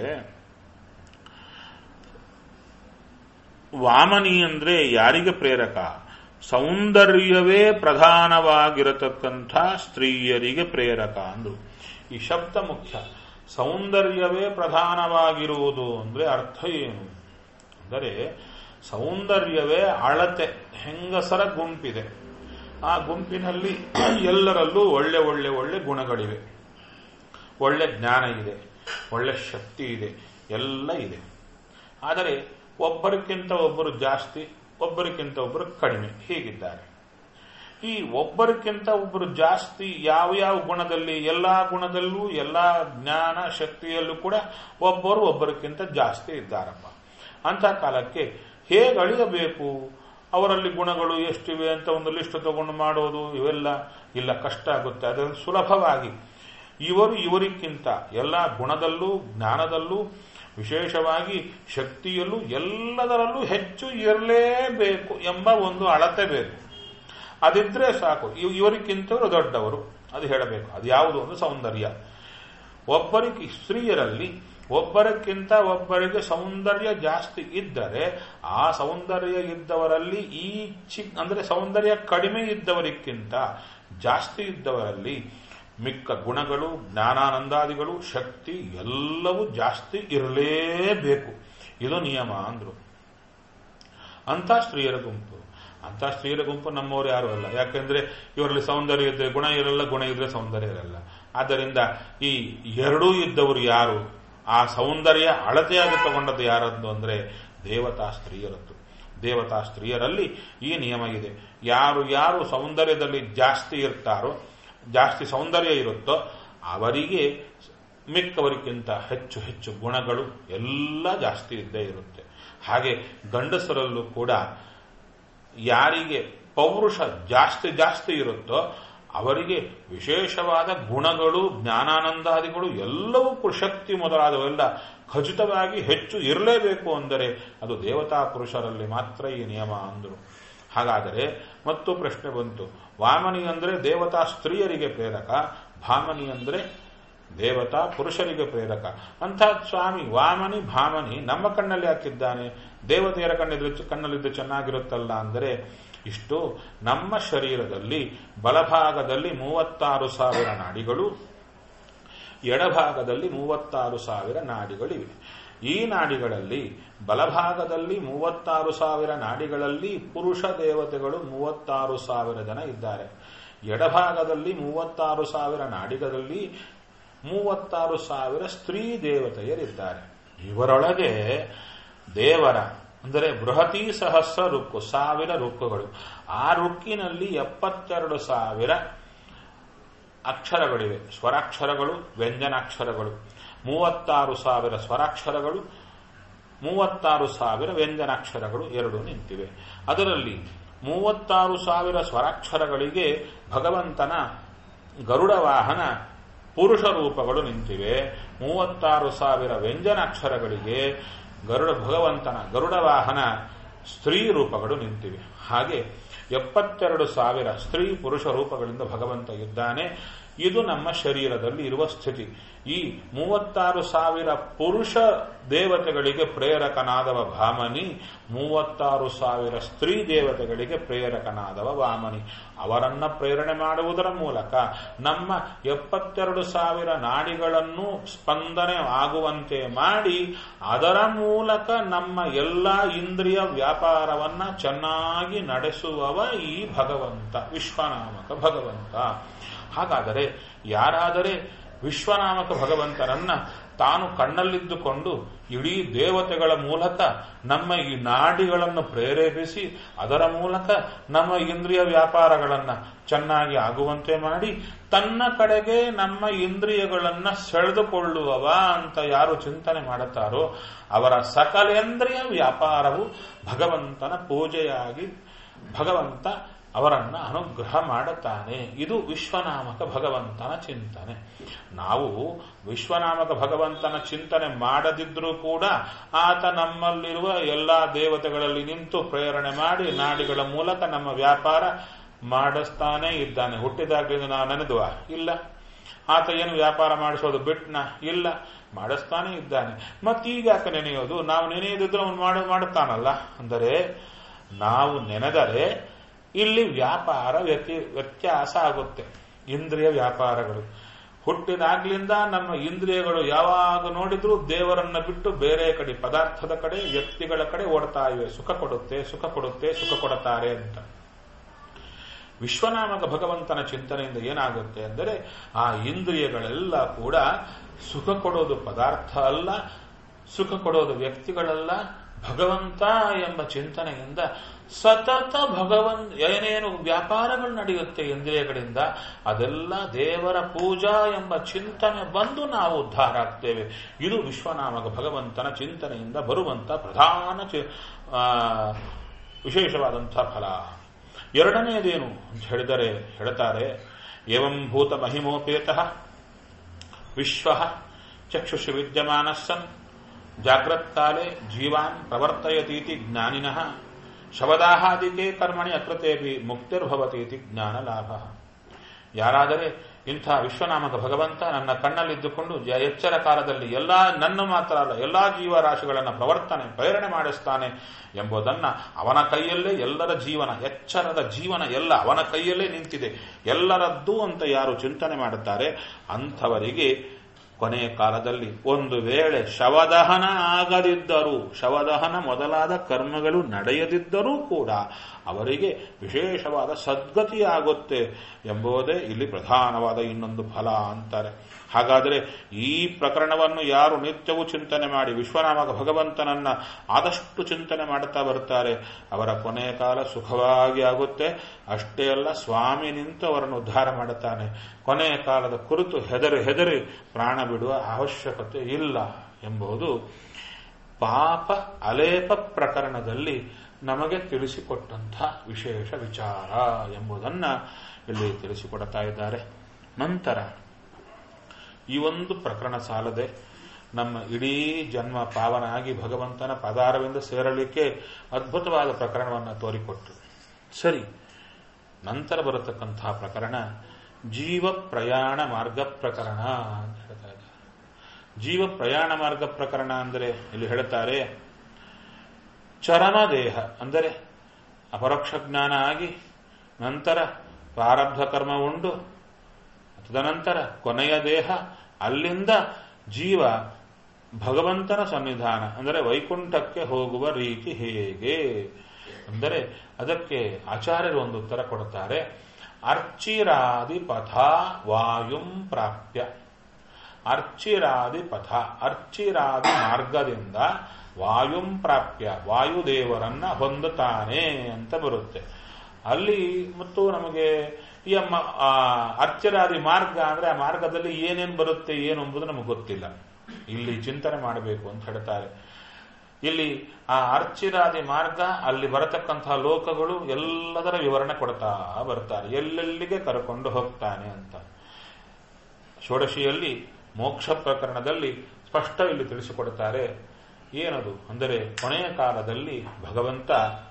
[SPEAKER 1] ವಾಮನಿ ಅಂದ್ರೆ ಯಾರಿಗೆ ಪ್ರೇರಕ ಸೌಂದರ್ಯವೇ ಪ್ರಧಾನವಾಗಿರತಕ್ಕಂಥ ಸ್ತ್ರೀಯರಿಗೆ ಪ್ರೇರಕ ಅಂದ್ರು ಈ ಶಬ್ದ ಮುಖ್ಯ ಸೌಂದರ್ಯವೇ ಪ್ರಧಾನವಾಗಿರುವುದು ಅಂದ್ರೆ ಅರ್ಥ ಏನು ಅಂದರೆ ಸೌಂದರ್ಯವೇ ಅಳತೆ ಹೆಂಗಸರ ಗುಂಪಿದೆ ಆ ಗುಂಪಿನಲ್ಲಿ ಎಲ್ಲರಲ್ಲೂ ಒಳ್ಳೆ ಒಳ್ಳೆ ಒಳ್ಳೆ ಗುಣಗಳಿವೆ ಒಳ್ಳೆ ಜ್ಞಾನ ಇದೆ ಒಳ್ಳೆ ಶಕ್ತಿ ಇದೆ ಎಲ್ಲ ಇದೆ ಆದರೆ ಒಬ್ಬರಿಗಿಂತ ಒಬ್ಬರು ಜಾಸ್ತಿ ಒಬ್ಬರಿಗಿಂತ ಒಬ್ಬರು ಕಡಿಮೆ ಹೀಗಿದ್ದಾರೆ ಈ ಒಬ್ಬರಿಗಿಂತ ಒಬ್ಬರು ಜಾಸ್ತಿ ಯಾವ ಯಾವ ಗುಣದಲ್ಲಿ ಎಲ್ಲಾ ಗುಣದಲ್ಲೂ ಎಲ್ಲಾ ಜ್ಞಾನ ಶಕ್ತಿಯಲ್ಲೂ ಕೂಡ ಒಬ್ಬರು ಒಬ್ಬರಿಗಿಂತ ಜಾಸ್ತಿ ಇದ್ದಾರಪ್ಪ ಅಂತ ಕಾಲಕ್ಕೆ ಹೇಗೆ ಅಳಿಯಬೇಕು ಅವರಲ್ಲಿ ಗುಣಗಳು ಎಷ್ಟಿವೆ ಅಂತ ಒಂದು ಲಿಸ್ಟ್ ತಗೊಂಡು ಮಾಡೋದು ಇವೆಲ್ಲ ಇಲ್ಲ ಕಷ್ಟ ಆಗುತ್ತೆ ಅದನ್ನು ಸುಲಭವಾಗಿ ಇವರು ಇವರಿಗಿಂತ ಎಲ್ಲ ಗುಣದಲ್ಲೂ ಜ್ಞಾನದಲ್ಲೂ ವಿಶೇಷವಾಗಿ ಶಕ್ತಿಯಲ್ಲೂ ಎಲ್ಲದರಲ್ಲೂ ಹೆಚ್ಚು ಇರಲೇಬೇಕು ಎಂಬ ಒಂದು ಅಳತೆ ಬೇಕು ಅದಿದ್ರೆ ಸಾಕು ಇವರಿಗಿಂತವರು ದೊಡ್ಡವರು ಅದು ಹೇಳಬೇಕು ಅದು ಯಾವುದು ಒಂದು ಸೌಂದರ್ಯ ಒಬ್ಬರಿಗೆ ಸ್ತ್ರೀಯರಲ್ಲಿ ಒಬ್ಬರಕ್ಕಿಂತ ಒಬ್ಬರಿಗೆ ಸೌಂದರ್ಯ ಜಾಸ್ತಿ ಇದ್ದರೆ ಆ ಸೌಂದರ್ಯ ಇದ್ದವರಲ್ಲಿ ಈ ಚಿ ಅಂದ್ರೆ ಸೌಂದರ್ಯ ಕಡಿಮೆ ಇದ್ದವರಿಗಿಂತ ಜಾಸ್ತಿ ಇದ್ದವರಲ್ಲಿ ಮಿಕ್ಕ ಗುಣಗಳು ಜ್ಞಾನಾನಂದಾದಿಗಳು ಶಕ್ತಿ ಎಲ್ಲವೂ ಜಾಸ್ತಿ ಇರಲೇಬೇಕು ಇದು ನಿಯಮ ಅಂದ್ರು ಅಂತ ಸ್ತ್ರೀಯರ ಗುಂಪು ಅಂತ ಸ್ತ್ರೀಯರ ಗುಂಪು ನಮ್ಮವರು ಯಾರು ಅಲ್ಲ ಯಾಕೆಂದ್ರೆ ಇವರಲ್ಲಿ ಸೌಂದರ್ಯ ಇದ್ರೆ ಗುಣ ಇರಲ್ಲ ಗುಣ ಇದ್ರೆ ಸೌಂದರ್ಯ ಇರಲ್ಲ ಆದ್ದರಿಂದ ಈ ಎರಡೂ ಇದ್ದವರು ಯಾರು ಆ ಸೌಂದರ್ಯ ಅಳತೆಯಾಗಿ ತಗೊಂಡದ್ದು ಯಾರದ್ದು ಅಂದ್ರೆ ದೇವತಾ ಸ್ತ್ರೀಯರದ್ದು ದೇವತಾ ಸ್ತ್ರೀಯರಲ್ಲಿ ಈ ನಿಯಮ ಇದೆ ಯಾರು ಯಾರು ಸೌಂದರ್ಯದಲ್ಲಿ ಜಾಸ್ತಿ ಇರ್ತಾರೋ ಜಾಸ್ತಿ ಸೌಂದರ್ಯ ಇರುತ್ತೋ ಅವರಿಗೆ ಮಿಕ್ಕವರಿಗಿಂತ ಹೆಚ್ಚು ಹೆಚ್ಚು ಗುಣಗಳು ಎಲ್ಲ ಜಾಸ್ತಿ ಇದ್ದೇ ಇರುತ್ತೆ ಹಾಗೆ ಗಂಡಸರಲ್ಲೂ ಕೂಡ ಯಾರಿಗೆ ಪೌರುಷ ಜಾಸ್ತಿ ಜಾಸ್ತಿ ಇರುತ್ತೋ ಅವರಿಗೆ ವಿಶೇಷವಾದ ಗುಣಗಳು ಜ್ಞಾನಾನಂದಾದಿಗಳು ಎಲ್ಲವೂ ಶಕ್ತಿ ಮೊದಲಾದವೆಲ್ಲ ಖಚಿತವಾಗಿ ಹೆಚ್ಚು ಇರಲೇಬೇಕು ಅಂದರೆ ಅದು ದೇವತಾ ಪುರುಷರಲ್ಲಿ ಮಾತ್ರ ಈ ನಿಯಮ ಅಂದರು ಹಾಗಾದರೆ ಮತ್ತು ಪ್ರಶ್ನೆ ಬಂತು ವಾಮನಿ ಅಂದರೆ ದೇವತಾ ಸ್ತ್ರೀಯರಿಗೆ ಪ್ರೇರಕ ಭಾಮನಿ ಅಂದರೆ ದೇವತಾ ಪುರುಷರಿಗೆ ಪ್ರೇರಕ ಅಂತ ಸ್ವಾಮಿ ವಾಮನಿ ಭಾಮನಿ ನಮ್ಮ ಕಣ್ಣಲ್ಲಿ ಹಾಕಿದ್ದಾನೆ ದೇವತೆಯರ ಕಣ್ಣಿದ್ರೆ ಕಣ್ಣಲ್ಲಿದ್ದು ಚೆನ್ನಾಗಿರುತ್ತಲ್ಲ ಅಂದರೆ ಇಷ್ಟು ನಮ್ಮ ಶರೀರದಲ್ಲಿ ಬಲಭಾಗದಲ್ಲಿ ಮೂವತ್ತಾರು ಸಾವಿರ ನಾಡಿಗಳು ಎಡಭಾಗದಲ್ಲಿ ಮೂವತ್ತಾರು ಸಾವಿರ ನಾಡಿಗಳಿವೆ ಈ ನಾಡಿಗಳಲ್ಲಿ ಬಲಭಾಗದಲ್ಲಿ ಮೂವತ್ತಾರು ಸಾವಿರ ನಾಡಿಗಳಲ್ಲಿ ಪುರುಷ ದೇವತೆಗಳು ಮೂವತ್ತಾರು ಸಾವಿರ ಜನ ಇದ್ದಾರೆ ಎಡಭಾಗದಲ್ಲಿ ಮೂವತ್ತಾರು ಸಾವಿರ ನಾಡಿಗಳಲ್ಲಿ ಮೂವತ್ತಾರು ಸಾವಿರ ಸ್ತ್ರೀ ದೇವತೆಯರಿದ್ದಾರೆ ಇವರೊಳಗೆ ದೇವರ ಅಂದರೆ ಬೃಹತಿ ಸಹಸ್ರ ರುಕ್ಕು ಸಾವಿರ ರುಕ್ಕುಗಳು ಆ ರುಕ್ಕಿನಲ್ಲಿ ಎಪ್ಪತ್ತೆರಡು ಸಾವಿರ ಅಕ್ಷರಗಳಿವೆ ಸ್ವರಾಕ್ಷರಗಳು ವ್ಯಂಜನಾಕ್ಷರಗಳು ಮೂವತ್ತಾರು ಸಾವಿರ ಸ್ವರಾಕ್ಷರಗಳು ಮೂವತ್ತಾರು ಸಾವಿರ ವ್ಯಂಜನಾಕ್ಷರಗಳು ಎರಡು ನಿಂತಿವೆ ಅದರಲ್ಲಿ ಮೂವತ್ತಾರು ಸಾವಿರ ಸ್ವರಾಕ್ಷರಗಳಿಗೆ ಭಗವಂತನ ಗರುಡ ವಾಹನ ಪುರುಷ ರೂಪಗಳು ನಿಂತಿವೆ ಮೂವತ್ತಾರು ಸಾವಿರ ವ್ಯಂಜನಾಕ್ಷರಗಳಿಗೆ ಗರುಡ ಭಗವಂತನ ಗರುಡ ವಾಹನ ಸ್ತ್ರೀ ರೂಪಗಳು ನಿಂತಿವೆ ಹಾಗೆ ಎಪ್ಪತ್ತೆರಡು ಸಾವಿರ ಸ್ತ್ರೀ ಪುರುಷ ರೂಪಗಳಿಂದ ಭಗವಂತ ಇದ್ದಾನೆ ಇದು ನಮ್ಮ ಶರೀರದಲ್ಲಿ ಇರುವ ಸ್ಥಿತಿ ಈ ಮೂವತ್ತಾರು ಸಾವಿರ ಪುರುಷ ದೇವತೆಗಳಿಗೆ ಪ್ರೇರಕನಾದವ ಭಾಮನಿ ಮೂವತ್ತಾರು ಸಾವಿರ ಸ್ತ್ರೀ ದೇವತೆಗಳಿಗೆ ಪ್ರೇರಕನಾದವ ವಾಮನಿ ಅವರನ್ನ ಪ್ರೇರಣೆ ಮಾಡುವುದರ ಮೂಲಕ ನಮ್ಮ ಎಪ್ಪತ್ತೆರಡು ಸಾವಿರ ನಾಡಿಗಳನ್ನು ಸ್ಪಂದನೆ ಆಗುವಂತೆ ಮಾಡಿ ಅದರ ಮೂಲಕ ನಮ್ಮ ಎಲ್ಲ ಇಂದ್ರಿಯ ವ್ಯಾಪಾರವನ್ನ ಚೆನ್ನಾಗಿ ನಡೆಸುವವ ಈ ಭಗವಂತ ವಿಶ್ವನಾಮಕ ಭಗವಂತ ಹಾಗಾದರೆ ಯಾರಾದರೆ ವಿಶ್ವನಾಮಕ ಭಗವಂತನನ್ನ ತಾನು ಕಣ್ಣಲ್ಲಿದ್ದುಕೊಂಡು ಇಡೀ ದೇವತೆಗಳ ಮೂಲಕ ನಮ್ಮ ಈ ನಾಡಿಗಳನ್ನು ಪ್ರೇರೇಪಿಸಿ ಅದರ ಮೂಲಕ ನಮ್ಮ ಇಂದ್ರಿಯ ವ್ಯಾಪಾರಗಳನ್ನ ಚೆನ್ನಾಗಿ ಆಗುವಂತೆ ಮಾಡಿ ತನ್ನ ಕಡೆಗೆ ನಮ್ಮ ಇಂದ್ರಿಯಗಳನ್ನ ಸೆಳೆದುಕೊಳ್ಳುವವ ಅಂತ ಯಾರು ಚಿಂತನೆ ಮಾಡುತ್ತಾರೋ ಅವರ ಸಕಲೇಂದ್ರಿಯ ವ್ಯಾಪಾರವು ಭಗವಂತನ ಪೂಜೆಯಾಗಿ ಭಗವಂತ ಅವರನ್ನ ಅನುಗ್ರಹ ಮಾಡುತ್ತಾನೆ ಇದು ವಿಶ್ವನಾಮಕ ಭಗವಂತನ ಚಿಂತನೆ ನಾವು ವಿಶ್ವನಾಮಕ ಭಗವಂತನ ಚಿಂತನೆ ಮಾಡದಿದ್ರೂ ಕೂಡ ಆತ ನಮ್ಮಲ್ಲಿರುವ ಎಲ್ಲಾ ದೇವತೆಗಳಲ್ಲಿ ನಿಂತು ಪ್ರೇರಣೆ ಮಾಡಿ ನಾಡಿಗಳ ಮೂಲಕ ನಮ್ಮ ವ್ಯಾಪಾರ ಮಾಡಿಸ್ತಾನೆ ಇದ್ದಾನೆ ಹುಟ್ಟಿದಾಗಲಿಂದ ನಾವು ನೆನೆದುವ ಇಲ್ಲ ಆತ ಏನು ವ್ಯಾಪಾರ ಮಾಡಿಸೋದು ಬಿಟ್ನ ಇಲ್ಲ ಮಾಡಿಸ್ತಾನೆ ಇದ್ದಾನೆ ಮತ್ತೀಗ ಯಾಕೆ ನೆನೆಯೋದು ನಾವು ನೆನೆಯದಿದ್ರೆ ಅವನು ಮಾಡ ಮಾಡುತ್ತಾನಲ್ಲ ಅಂದರೆ ನಾವು ನೆನೆದರೆ ಇಲ್ಲಿ ವ್ಯಾಪಾರ ವ್ಯತ್ಯ ವ್ಯತ್ಯಾಸ ಆಗುತ್ತೆ ಇಂದ್ರಿಯ ವ್ಯಾಪಾರಗಳು ಹುಟ್ಟಿದಾಗ್ಲಿಂದ ನಮ್ಮ ಇಂದ್ರಿಯಗಳು ಯಾವಾಗ ನೋಡಿದ್ರೂ ದೇವರನ್ನ ಬಿಟ್ಟು ಬೇರೆ ಕಡೆ ಪದಾರ್ಥದ ಕಡೆ ವ್ಯಕ್ತಿಗಳ ಕಡೆ ಓಡ್ತಾ ಇವೆ ಸುಖ ಕೊಡುತ್ತೆ ಸುಖ ಕೊಡುತ್ತೆ ಸುಖ ಕೊಡುತ್ತಾರೆ ಅಂತ ವಿಶ್ವನಾಮಕ ಭಗವಂತನ ಚಿಂತನೆಯಿಂದ ಏನಾಗುತ್ತೆ ಅಂದರೆ ಆ ಇಂದ್ರಿಯಗಳೆಲ್ಲ ಕೂಡ ಸುಖ ಕೊಡೋದು ಪದಾರ್ಥ ಅಲ್ಲ ಸುಖ ಕೊಡೋದು ವ್ಯಕ್ತಿಗಳಲ್ಲ ಭಗವಂತ ಎಂಬ ಚಿಂತನೆಯಿಂದ ಸತತ ಭಗವಂತ ಏನೇನು ವ್ಯಾಪಾರಗಳು ನಡೆಯುತ್ತೆ ಇಂದ್ರಿಯಗಳಿಂದ ಅದೆಲ್ಲ ದೇವರ ಪೂಜಾ ಎಂಬ ಚಿಂತನೆ ಬಂದು ನಾವು ಉದ್ಧಾರ ಆಗ್ತೇವೆ ಇದು ವಿಶ್ವನಾಮಕ ಭಗವಂತನ ಚಿಂತನೆಯಿಂದ ಬರುವಂತ ಪ್ರಧಾನ ವಿಶೇಷವಾದಂಥ ಫಲ ಎರಡನೆಯದೇನು ಅಂತ ಹೇಳಿದರೆ ಹೇಳ್ತಾರೆ ಏವಂ ಭೂತ ಮಹಿಮೋಪೇತ ವಿಶ್ವ ಚಕ್ಷುಷಿ ವಿದ್ಯಮಾನಸ್ಸನ್ ಜಾಗ್ರತ್ಕಾಲೆ ಜೀವಾನ್ ಪ್ರವರ್ತಯತೀತಿ ಜ್ಞಾನಿನಃ ಶವದಾಹಾದಿಕೆ ಕರ್ಮಣಿ ಅಕೃತೇಪಿ ಮುಕ್ತಿರ್ಭವತೀತಿ ಜ್ಞಾನ ಲಾಭ ಯಾರಾದರೆ ಇಂಥ ವಿಶ್ವನಾಮಕ ಭಗವಂತ ನನ್ನ ಕಣ್ಣಲ್ಲಿದ್ದುಕೊಂಡು ಎಚ್ಚರ ಕಾಲದಲ್ಲಿ ಎಲ್ಲಾ ನನ್ನ ಮಾತ್ರ ಅಲ್ಲ ಎಲ್ಲಾ ಜೀವರಾಶಿಗಳನ್ನು ಪ್ರವರ್ತನೆ ಪ್ರೇರಣೆ ಮಾಡಿಸ್ತಾನೆ ಎಂಬುದನ್ನ ಅವನ ಕೈಯಲ್ಲೇ ಎಲ್ಲರ ಜೀವನ ಎಚ್ಚರದ ಜೀವನ ಎಲ್ಲ ಅವನ ಕೈಯಲ್ಲೇ ನಿಂತಿದೆ ಎಲ್ಲರದ್ದು ಅಂತ ಯಾರು ಚಿಂತನೆ ಮಾಡುತ್ತಾರೆ ಅಂಥವರಿಗೆ ಕೊನೆಯ ಕಾಲದಲ್ಲಿ ಒಂದು ವೇಳೆ ಶವದಹನ ಆಗದಿದ್ದರೂ ಶವದಹನ ಮೊದಲಾದ ಕರ್ಮಗಳು ನಡೆಯದಿದ್ದರೂ ಕೂಡ ಅವರಿಗೆ ವಿಶೇಷವಾದ ಸದ್ಗತಿಯಾಗುತ್ತೆ ಎಂಬುದೇ ಇಲ್ಲಿ ಪ್ರಧಾನವಾದ ಇನ್ನೊಂದು ಫಲ ಅಂತಾರೆ ಹಾಗಾದರೆ ಈ ಪ್ರಕರಣವನ್ನು ಯಾರು ನಿತ್ಯವೂ ಚಿಂತನೆ ಮಾಡಿ ವಿಶ್ವನಾಮಕ ಭಗವಂತನನ್ನ ಆದಷ್ಟು ಚಿಂತನೆ ಮಾಡುತ್ತಾ ಬರ್ತಾರೆ ಅವರ ಕೊನೆಯ ಕಾಲ ಸುಖವಾಗಿ ಆಗುತ್ತೆ ಅಷ್ಟೇ ಅಲ್ಲ ಸ್ವಾಮಿ ನಿಂತು ಅವರನ್ನು ಉದ್ಧಾರ ಮಾಡುತ್ತಾನೆ ಕೊನೆಯ ಕಾಲದ ಕುರಿತು ಹೆದರಿ ಹೆದರಿ ಪ್ರಾಣ ಬಿಡುವ ಅವಶ್ಯಕತೆ ಇಲ್ಲ ಎಂಬುದು ಪಾಪ ಅಲೇಪ ಪ್ರಕರಣದಲ್ಲಿ ನಮಗೆ ತಿಳಿಸಿಕೊಟ್ಟಂತಹ ವಿಶೇಷ ವಿಚಾರ ಎಂಬುದನ್ನ ಇಲ್ಲಿ ತಿಳಿಸಿಕೊಡ್ತಾ ಇದ್ದಾರೆ ನಂತರ ಈ ಒಂದು ಪ್ರಕರಣ ಸಾಲದೆ ನಮ್ಮ ಇಡೀ ಜನ್ಮ ಪಾವನ ಆಗಿ ಭಗವಂತನ ಪದಾರವೆಂದು ಸೇರಲಿಕ್ಕೆ ಅದ್ಭುತವಾದ ಪ್ರಕರಣವನ್ನು ತೋರಿಕೊಟ್ಟು ಸರಿ ನಂತರ ಬರತಕ್ಕಂತಹ ಪ್ರಕರಣ ಜೀವ ಪ್ರಯಾಣ ಮಾರ್ಗ ಪ್ರಕರಣ ಅಂತ ಹೇಳ್ತಾ ಇದ್ದಾರೆ ಜೀವ ಪ್ರಯಾಣ ಮಾರ್ಗ ಪ್ರಕರಣ ಅಂದರೆ ಇಲ್ಲಿ ಹೇಳ್ತಾರೆ ಚರಮ ದೇಹ ಅಂದರೆ ಅಪರೋಕ್ಷ ಜ್ಞಾನ ಆಗಿ ನಂತರ ಪ್ರಾರಬ್ಧ ಕರ್ಮ ಉಂಡು ತದನಂತರ ಕೊನೆಯ ದೇಹ ಅಲ್ಲಿಂದ ಜೀವ ಭಗವಂತನ ಸನ್ನಿಧಾನ ಅಂದರೆ ವೈಕುಂಠಕ್ಕೆ ಹೋಗುವ ರೀತಿ ಹೇಗೆ ಅಂದರೆ ಅದಕ್ಕೆ ಆಚಾರ್ಯರು ಒಂದು ಉತ್ತರ ಕೊಡುತ್ತಾರೆ ಅರ್ಚಿರಾದಿ ಪಥ ವಾಯುಂ ಪ್ರಾಪ್ಯ ಅರ್ಚಿರಾದಿ ಪಥ ಅರ್ಚಿರಾದಿ ಮಾರ್ಗದಿಂದ ವಾಯುಂ ಪ್ರಾಪ್ಯ ವಾಯುದೇವರನ್ನ ಹೊಂದುತ್ತಾನೆ ಅಂತ ಬರುತ್ತೆ ಅಲ್ಲಿ ಮತ್ತು ನಮಗೆ ಈ ಅರ್ಚರಾದಿ ಮಾರ್ಗ ಅಂದ್ರೆ ಆ ಮಾರ್ಗದಲ್ಲಿ ಏನೇನು ಬರುತ್ತೆ ಏನು ಎಂಬುದು ನಮಗೆ ಗೊತ್ತಿಲ್ಲ ಇಲ್ಲಿ ಚಿಂತನೆ ಮಾಡಬೇಕು ಅಂತ ಹೇಳ್ತಾರೆ ಇಲ್ಲಿ ಆ ಅರ್ಚಿರಾದಿ ಮಾರ್ಗ ಅಲ್ಲಿ ಬರತಕ್ಕಂತಹ ಲೋಕಗಳು ಎಲ್ಲದರ ವಿವರಣೆ ಕೊಡ್ತಾ ಬರ್ತಾರೆ ಎಲ್ಲೆಲ್ಲಿಗೆ ಕರ್ಕೊಂಡು ಹೋಗ್ತಾನೆ ಅಂತ ಷೋಡಶಿಯಲ್ಲಿ ಮೋಕ್ಷ ಪ್ರಕರಣದಲ್ಲಿ ಸ್ಪಷ್ಟ ಇಲ್ಲಿ ತಿಳಿಸಿಕೊಡುತ್ತಾರೆ ಏನದು ಅಂದರೆ ಕೊನೆಯ ಕಾಲದಲ್ಲಿ ಭಗವಂತ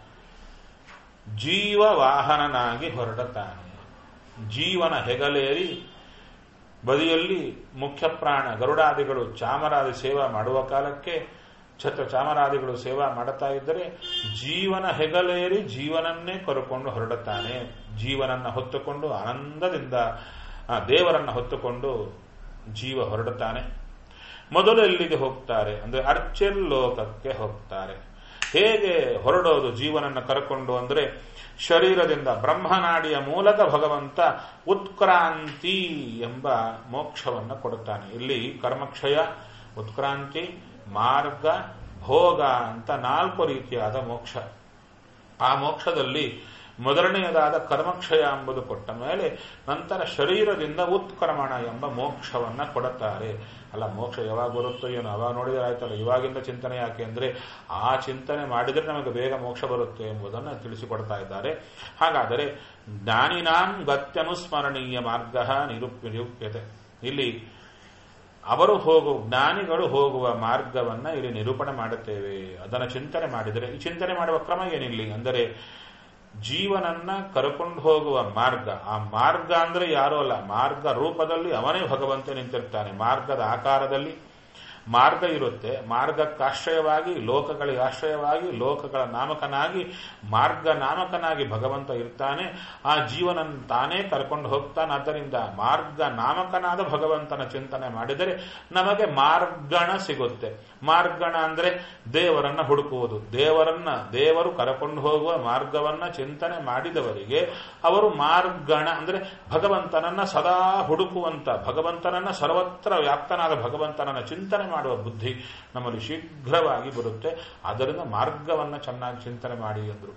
[SPEAKER 1] ಜೀವ ವಾಹನನಾಗಿ ಹೊರಡುತ್ತಾನೆ ಜೀವನ ಹೆಗಲೇರಿ ಬದಿಯಲ್ಲಿ ಮುಖ್ಯ ಪ್ರಾಣ ಗರುಡಾದಿಗಳು ಚಾಮರಾದಿ ಸೇವಾ ಮಾಡುವ ಕಾಲಕ್ಕೆ ಛತ್ರ ಚಾಮರಾದಿಗಳು ಸೇವಾ ಮಾಡುತ್ತಾ ಇದ್ದರೆ ಜೀವನ ಹೆಗಲೇರಿ ಜೀವನನ್ನೇ ಕರುಕೊಂಡು ಹೊರಡುತ್ತಾನೆ ಜೀವನನ್ನ ಹೊತ್ತುಕೊಂಡು ಆನಂದದಿಂದ ದೇವರನ್ನ ಹೊತ್ತುಕೊಂಡು ಜೀವ ಹೊರಡುತ್ತಾನೆ ಮೊದಲು ಎಲ್ಲಿಗೆ ಹೋಗ್ತಾರೆ ಅಂದ್ರೆ ಅರ್ಚೆಲ್ ಲೋಕಕ್ಕೆ ಹೋಗ್ತಾರೆ ಹೇಗೆ ಹೊರಡೋದು ಜೀವನನ್ನ ಕರ್ಕೊಂಡು ಅಂದ್ರೆ ಶರೀರದಿಂದ ಬ್ರಹ್ಮನಾಡಿಯ ಮೂಲಕ ಭಗವಂತ ಉತ್ಕ್ರಾಂತಿ ಎಂಬ ಮೋಕ್ಷವನ್ನು ಕೊಡುತ್ತಾನೆ ಇಲ್ಲಿ ಕರ್ಮಕ್ಷಯ ಉತ್ಕ್ರಾಂತಿ ಮಾರ್ಗ ಭೋಗ ಅಂತ ನಾಲ್ಕು ರೀತಿಯಾದ ಮೋಕ್ಷ ಆ ಮೋಕ್ಷದಲ್ಲಿ ಮೊದಲನೆಯದಾದ ಕರ್ಮಕ್ಷಯ ಎಂಬುದು ಕೊಟ್ಟ ಮೇಲೆ ನಂತರ ಶರೀರದಿಂದ ಉತ್ಕ್ರಮಣ ಎಂಬ ಮೋಕ್ಷವನ್ನ ಕೊಡುತ್ತಾರೆ ಅಲ್ಲ ಮೋಕ್ಷ ಯಾವಾಗ ಬರುತ್ತೋ ಏನೋ ಅವಾಗ ನೋಡಿದ್ರೆ ಆಯ್ತಲ್ಲ ಇವಾಗಿಂದ ಚಿಂತನೆ ಯಾಕೆ ಅಂದ್ರೆ ಆ ಚಿಂತನೆ ಮಾಡಿದ್ರೆ ನಮಗೆ ಬೇಗ ಮೋಕ್ಷ ಬರುತ್ತೆ ಎಂಬುದನ್ನು ತಿಳಿಸಿಕೊಡ್ತಾ ಇದ್ದಾರೆ ಹಾಗಾದರೆ ಜ್ಞಾನಿನಾಂ ಗತ್ಯನುಸ್ಮರಣೀಯ ಮಾರ್ಗ ನಿರೂಪ್ಯ ನಿರೂಪ್ಯತೆ ಇಲ್ಲಿ ಅವರು ಹೋಗುವ ಜ್ಞಾನಿಗಳು ಹೋಗುವ ಮಾರ್ಗವನ್ನ ಇಲ್ಲಿ ನಿರೂಪಣೆ ಮಾಡುತ್ತೇವೆ ಅದನ್ನು ಚಿಂತನೆ ಮಾಡಿದರೆ ಈ ಚಿಂತನೆ ಮಾಡುವ ಕ್ರಮ ಏನಿಲ್ಲಿ ಅಂದರೆ ಜೀವನನ್ನ ಕರ್ಕೊಂಡು ಹೋಗುವ ಮಾರ್ಗ ಆ ಮಾರ್ಗ ಅಂದ್ರೆ ಯಾರೂ ಅಲ್ಲ ಮಾರ್ಗ ರೂಪದಲ್ಲಿ ಅವನೇ ಭಗವಂತ ನಿಂತಿರ್ತಾನೆ ಮಾರ್ಗದ ಆಕಾರದಲ್ಲಿ ಮಾರ್ಗ ಇರುತ್ತೆ ಮಾರ್ಗಕ್ಕಾಶ್ರಯವಾಗಿ ಲೋಕಗಳಿಗೆ ಆಶ್ರಯವಾಗಿ ಲೋಕಗಳ ನಾಮಕನಾಗಿ ಮಾರ್ಗ ನಾಮಕನಾಗಿ ಭಗವಂತ ಇರ್ತಾನೆ ಆ ಜೀವನ ತಾನೇ ಕರ್ಕೊಂಡು ಹೋಗ್ತಾನೆ ಆದ್ದರಿಂದ ಮಾರ್ಗ ನಾಮಕನಾದ ಭಗವಂತನ ಚಿಂತನೆ ಮಾಡಿದರೆ ನಮಗೆ ಮಾರ್ಗಣ ಸಿಗುತ್ತೆ ಮಾರ್ಗಣ ಅಂದ್ರೆ ದೇವರನ್ನ ಹುಡುಕುವುದು ದೇವರನ್ನ ದೇವರು ಕರ್ಕೊಂಡು ಹೋಗುವ ಮಾರ್ಗವನ್ನ ಚಿಂತನೆ ಮಾಡಿದವರಿಗೆ ಅವರು ಮಾರ್ಗಣ ಅಂದ್ರೆ ಭಗವಂತನನ್ನ ಸದಾ ಹುಡುಕುವಂತ ಭಗವಂತನನ್ನ ಸರ್ವತ್ರ ವ್ಯಾಪ್ತನಾದ ಭಗವಂತನನ್ನ ಚಿಂತನೆ ಮಾಡುವ ಬುದ್ಧಿ ನಮ್ಮಲ್ಲಿ ಶೀಘ್ರವಾಗಿ ಬರುತ್ತೆ ಅದರಿಂದ ಮಾರ್ಗವನ್ನ ಚೆನ್ನಾಗಿ ಚಿಂತನೆ ಮಾಡಿ ಎಂದರು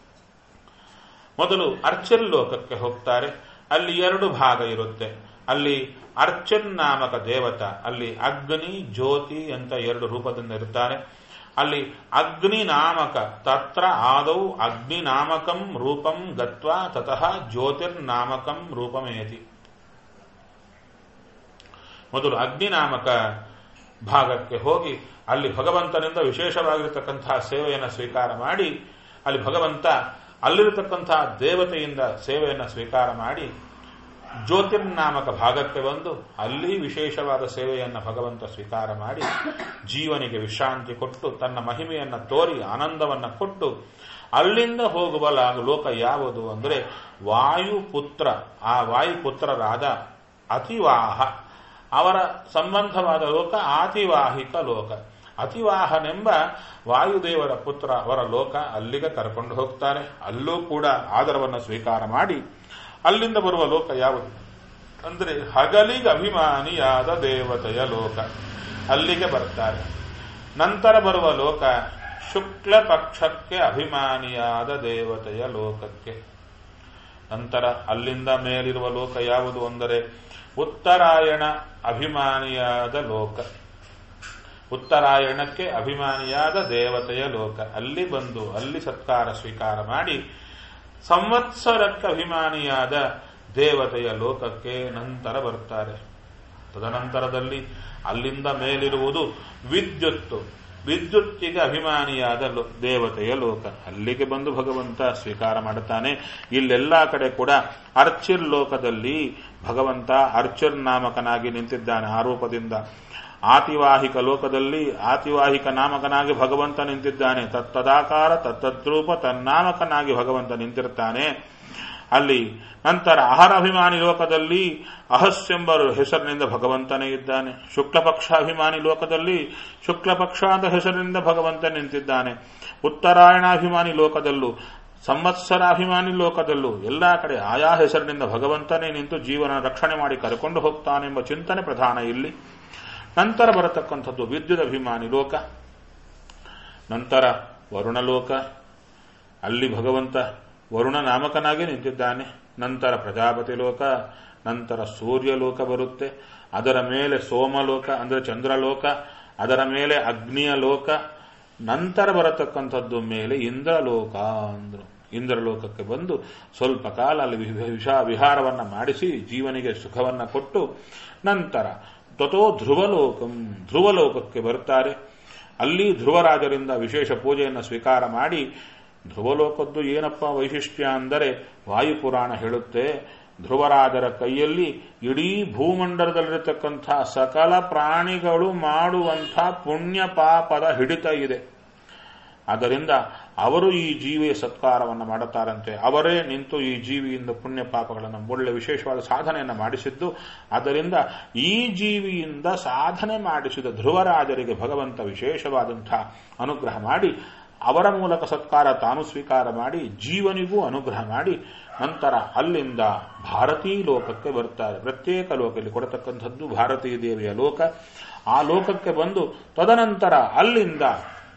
[SPEAKER 1] ಮೊದಲು ಅರ್ಚನ್ ಲೋಕಕ್ಕೆ ಹೋಗ್ತಾರೆ ಅಲ್ಲಿ ಎರಡು ಭಾಗ ಇರುತ್ತೆ ಅಲ್ಲಿ ಅರ್ಚನ್ ನಾಮಕ ದೇವತ ಅಲ್ಲಿ ಅಗ್ನಿ ಜ್ಯೋತಿ ಅಂತ ಎರಡು ರೂಪದಿಂದ ಇರ್ತಾರೆ ಅಲ್ಲಿ ಅಗ್ನಿ ನಾಮಕ ತತ್ರ ಆದೌ ಅಗ್ನಿ ನಾಮಕಂ ರೂಪಂ ಗತ್ವಾ ತತಃ ಜ್ಯೋತಿರ್ನಾಮಕಂ ರೂಪಮೇತಿ ಮೊದಲು ಅಗ್ನಿ ನಾಮಕ ಭಾಗಕ್ಕೆ ಹೋಗಿ ಅಲ್ಲಿ ಭಗವಂತನಿಂದ ವಿಶೇಷವಾಗಿರತಕ್ಕಂತಹ ಸೇವೆಯನ್ನು ಸ್ವೀಕಾರ ಮಾಡಿ ಅಲ್ಲಿ ಭಗವಂತ ಅಲ್ಲಿರತಕ್ಕಂತಹ ದೇವತೆಯಿಂದ ಸೇವೆಯನ್ನು ಸ್ವೀಕಾರ ಮಾಡಿ ಜ್ಯೋತಿರ್ನಾಮಕ ಭಾಗಕ್ಕೆ ಬಂದು ಅಲ್ಲಿ ವಿಶೇಷವಾದ ಸೇವೆಯನ್ನು ಭಗವಂತ ಸ್ವೀಕಾರ ಮಾಡಿ ಜೀವನಿಗೆ ವಿಶ್ರಾಂತಿ ಕೊಟ್ಟು ತನ್ನ ಮಹಿಮೆಯನ್ನು ತೋರಿ ಆನಂದವನ್ನು ಕೊಟ್ಟು ಅಲ್ಲಿಂದ ಹೋಗುವ ಲೋಕ ಯಾವುದು ಅಂದರೆ ವಾಯುಪುತ್ರ ಆ ವಾಯುಪುತ್ರರಾದ ಅತಿವಾಹ ಅವರ ಸಂಬಂಧವಾದ ಲೋಕ ಆತಿವಾಹಿಕ ಲೋಕ ಅತಿವಾಹನೆಂಬ ವಾಯುದೇವರ ಪುತ್ರ ಅವರ ಲೋಕ ಅಲ್ಲಿಗೆ ಕರ್ಕೊಂಡು ಹೋಗ್ತಾರೆ ಅಲ್ಲೂ ಕೂಡ ಆದರವನ್ನು ಸ್ವೀಕಾರ ಮಾಡಿ ಅಲ್ಲಿಂದ ಬರುವ ಲೋಕ ಯಾವುದು ಅಂದರೆ ಹಗಲಿಗೆ ಅಭಿಮಾನಿಯಾದ ದೇವತೆಯ ಲೋಕ ಅಲ್ಲಿಗೆ ಬರ್ತಾರೆ ನಂತರ ಬರುವ ಲೋಕ ಶುಕ್ಲ ಪಕ್ಷಕ್ಕೆ ಅಭಿಮಾನಿಯಾದ ದೇವತೆಯ ಲೋಕಕ್ಕೆ ನಂತರ ಅಲ್ಲಿಂದ ಮೇಲಿರುವ ಲೋಕ ಯಾವುದು ಅಂದರೆ ಉತ್ತರಾಯಣ ಅಭಿಮಾನಿಯಾದ ಲೋಕ ಉತ್ತರಾಯಣಕ್ಕೆ ಅಭಿಮಾನಿಯಾದ ದೇವತೆಯ ಲೋಕ ಅಲ್ಲಿ ಬಂದು ಅಲ್ಲಿ ಸತ್ಕಾರ ಸ್ವೀಕಾರ ಮಾಡಿ ಸಂವತ್ಸರಕ್ಕೆ ಅಭಿಮಾನಿಯಾದ ದೇವತೆಯ ಲೋಕಕ್ಕೆ ನಂತರ ಬರ್ತಾರೆ ತದನಂತರದಲ್ಲಿ ಅಲ್ಲಿಂದ ಮೇಲಿರುವುದು ವಿದ್ಯುತ್ತು ವಿದ್ಯುತ್ತಿಗೆ ಅಭಿಮಾನಿಯಾದ ದೇವತೆಯ ಲೋಕ ಅಲ್ಲಿಗೆ ಬಂದು ಭಗವಂತ ಸ್ವೀಕಾರ ಮಾಡುತ್ತಾನೆ ಇಲ್ಲೆಲ್ಲ ಕಡೆ ಕೂಡ ಅರ್ಚಿರ್ ಲೋಕದಲ್ಲಿ ಭಗವಂತ ಅರ್ಚಿರ್ ನಾಮಕನಾಗಿ ನಿಂತಿದ್ದಾನೆ ಆರೋಪದಿಂದ ಆತಿವಾಹಿಕ ಲೋಕದಲ್ಲಿ ಆತಿವಾಹಿಕ ನಾಮಕನಾಗಿ ಭಗವಂತ ನಿಂತಿದ್ದಾನೆ ತತ್ತದಾಕಾರ ತತ್ತದ್ರೂಪ ತನ್ನಾಮಕನಾಗಿ ಭಗವಂತ ನಿಂತಿರ್ತಾನೆ ಅಲ್ಲಿ ನಂತರ ಅಹರಭಿಮಾನಿ ಲೋಕದಲ್ಲಿ ಅಹಸ್ಯೆಂಬ ಹೆಸರಿನಿಂದ ಭಗವಂತನೇ ಇದ್ದಾನೆ ಶುಕ್ಲಪಕ್ಷ ಅಭಿಮಾನಿ ಲೋಕದಲ್ಲಿ ಶುಕ್ಲಪಕ್ಷ ಅಂತ ಹೆಸರಿನಿಂದ ಭಗವಂತ ನಿಂತಿದ್ದಾನೆ ಉತ್ತರಾಯಣಾಭಿಮಾನಿ ಲೋಕದಲ್ಲೂ ಸಂವತ್ಸರಾಭಿಮಾನಿ ಲೋಕದಲ್ಲೂ ಎಲ್ಲಾ ಕಡೆ ಆಯಾ ಹೆಸರಿನಿಂದ ಭಗವಂತನೇ ನಿಂತು ಜೀವನ ರಕ್ಷಣೆ ಮಾಡಿ ಕರೆಕೊಂಡು ಹೋಗ್ತಾನೆಂಬ ಚಿಂತನೆ ಪ್ರಧಾನ ಇಲ್ಲಿ ನಂತರ ಬರತಕ್ಕಂಥದ್ದು ವಿದ್ಯುತ್ ಅಭಿಮಾನಿ ಲೋಕ ನಂತರ ವರುಣಲೋಕ ಅಲ್ಲಿ ಭಗವಂತ ವರುಣ ನಾಮಕನಾಗಿ ನಿಂತಿದ್ದಾನೆ ನಂತರ ಪ್ರಜಾಪತಿ ಲೋಕ ನಂತರ ಸೂರ್ಯಲೋಕ ಬರುತ್ತೆ ಅದರ ಮೇಲೆ ಸೋಮಲೋಕ ಅಂದರೆ ಚಂದ್ರಲೋಕ ಅದರ ಮೇಲೆ ಅಗ್ನಿಯ ಲೋಕ ನಂತರ ಬರತಕ್ಕಂಥದ್ದು ಮೇಲೆ ಇಂದ್ರಲೋಕ ಅಂದ್ರು ಇಂದ್ರಲೋಕಕ್ಕೆ ಬಂದು ಸ್ವಲ್ಪ ಕಾಲ ಅಲ್ಲಿ ವಿಷ ವಿಹಾರವನ್ನ ಮಾಡಿಸಿ ಜೀವನಿಗೆ ಸುಖವನ್ನ ಕೊಟ್ಟು ನಂತರ ತಥೋ ಧ್ರುವಲೋಕಂ ಧ್ರುವಲೋಕಕ್ಕೆ ಬರುತ್ತಾರೆ ಅಲ್ಲಿ ಧ್ರುವರಾಜರಿಂದ ವಿಶೇಷ ಪೂಜೆಯನ್ನು ಸ್ವೀಕಾರ ಮಾಡಿ ಧ್ರುವಲೋಕದ್ದು ಏನಪ್ಪ ವೈಶಿಷ್ಟ್ಯ ಅಂದರೆ ವಾಯುಪುರಾಣ ಹೇಳುತ್ತೆ ಧ್ರುವರಾಜರ ಕೈಯಲ್ಲಿ ಇಡೀ ಭೂಮಂಡಲದಲ್ಲಿರತಕ್ಕಂಥ ಸಕಲ ಪ್ರಾಣಿಗಳು ಮಾಡುವಂಥ ಪುಣ್ಯ ಪಾಪದ ಹಿಡಿತ ಇದೆ ಆದ್ದರಿಂದ ಅವರು ಈ ಜೀವಿಯ ಸತ್ಕಾರವನ್ನು ಮಾಡುತ್ತಾರಂತೆ ಅವರೇ ನಿಂತು ಈ ಜೀವಿಯಿಂದ ಪುಣ್ಯ ಪಾಪಗಳನ್ನು ಒಳ್ಳೆ ವಿಶೇಷವಾದ ಸಾಧನೆಯನ್ನು ಮಾಡಿಸಿದ್ದು ಆದ್ದರಿಂದ ಈ ಜೀವಿಯಿಂದ ಸಾಧನೆ ಮಾಡಿಸಿದ ಧ್ರುವರಾಜರಿಗೆ ಭಗವಂತ ವಿಶೇಷವಾದಂತಹ ಅನುಗ್ರಹ ಮಾಡಿ ಅವರ ಮೂಲಕ ಸತ್ಕಾರ ತಾನು ಸ್ವೀಕಾರ ಮಾಡಿ ಜೀವನಿಗೂ ಅನುಗ್ರಹ ಮಾಡಿ ನಂತರ ಅಲ್ಲಿಂದ ಭಾರತೀ ಲೋಕಕ್ಕೆ ಬರ್ತಾರೆ ಪ್ರತ್ಯೇಕ ಲೋಕದಲ್ಲಿ ಕೊಡತಕ್ಕಂಥದ್ದು ಭಾರತೀ ದೇವಿಯ ಲೋಕ ಆ ಲೋಕಕ್ಕೆ ಬಂದು ತದನಂತರ ಅಲ್ಲಿಂದ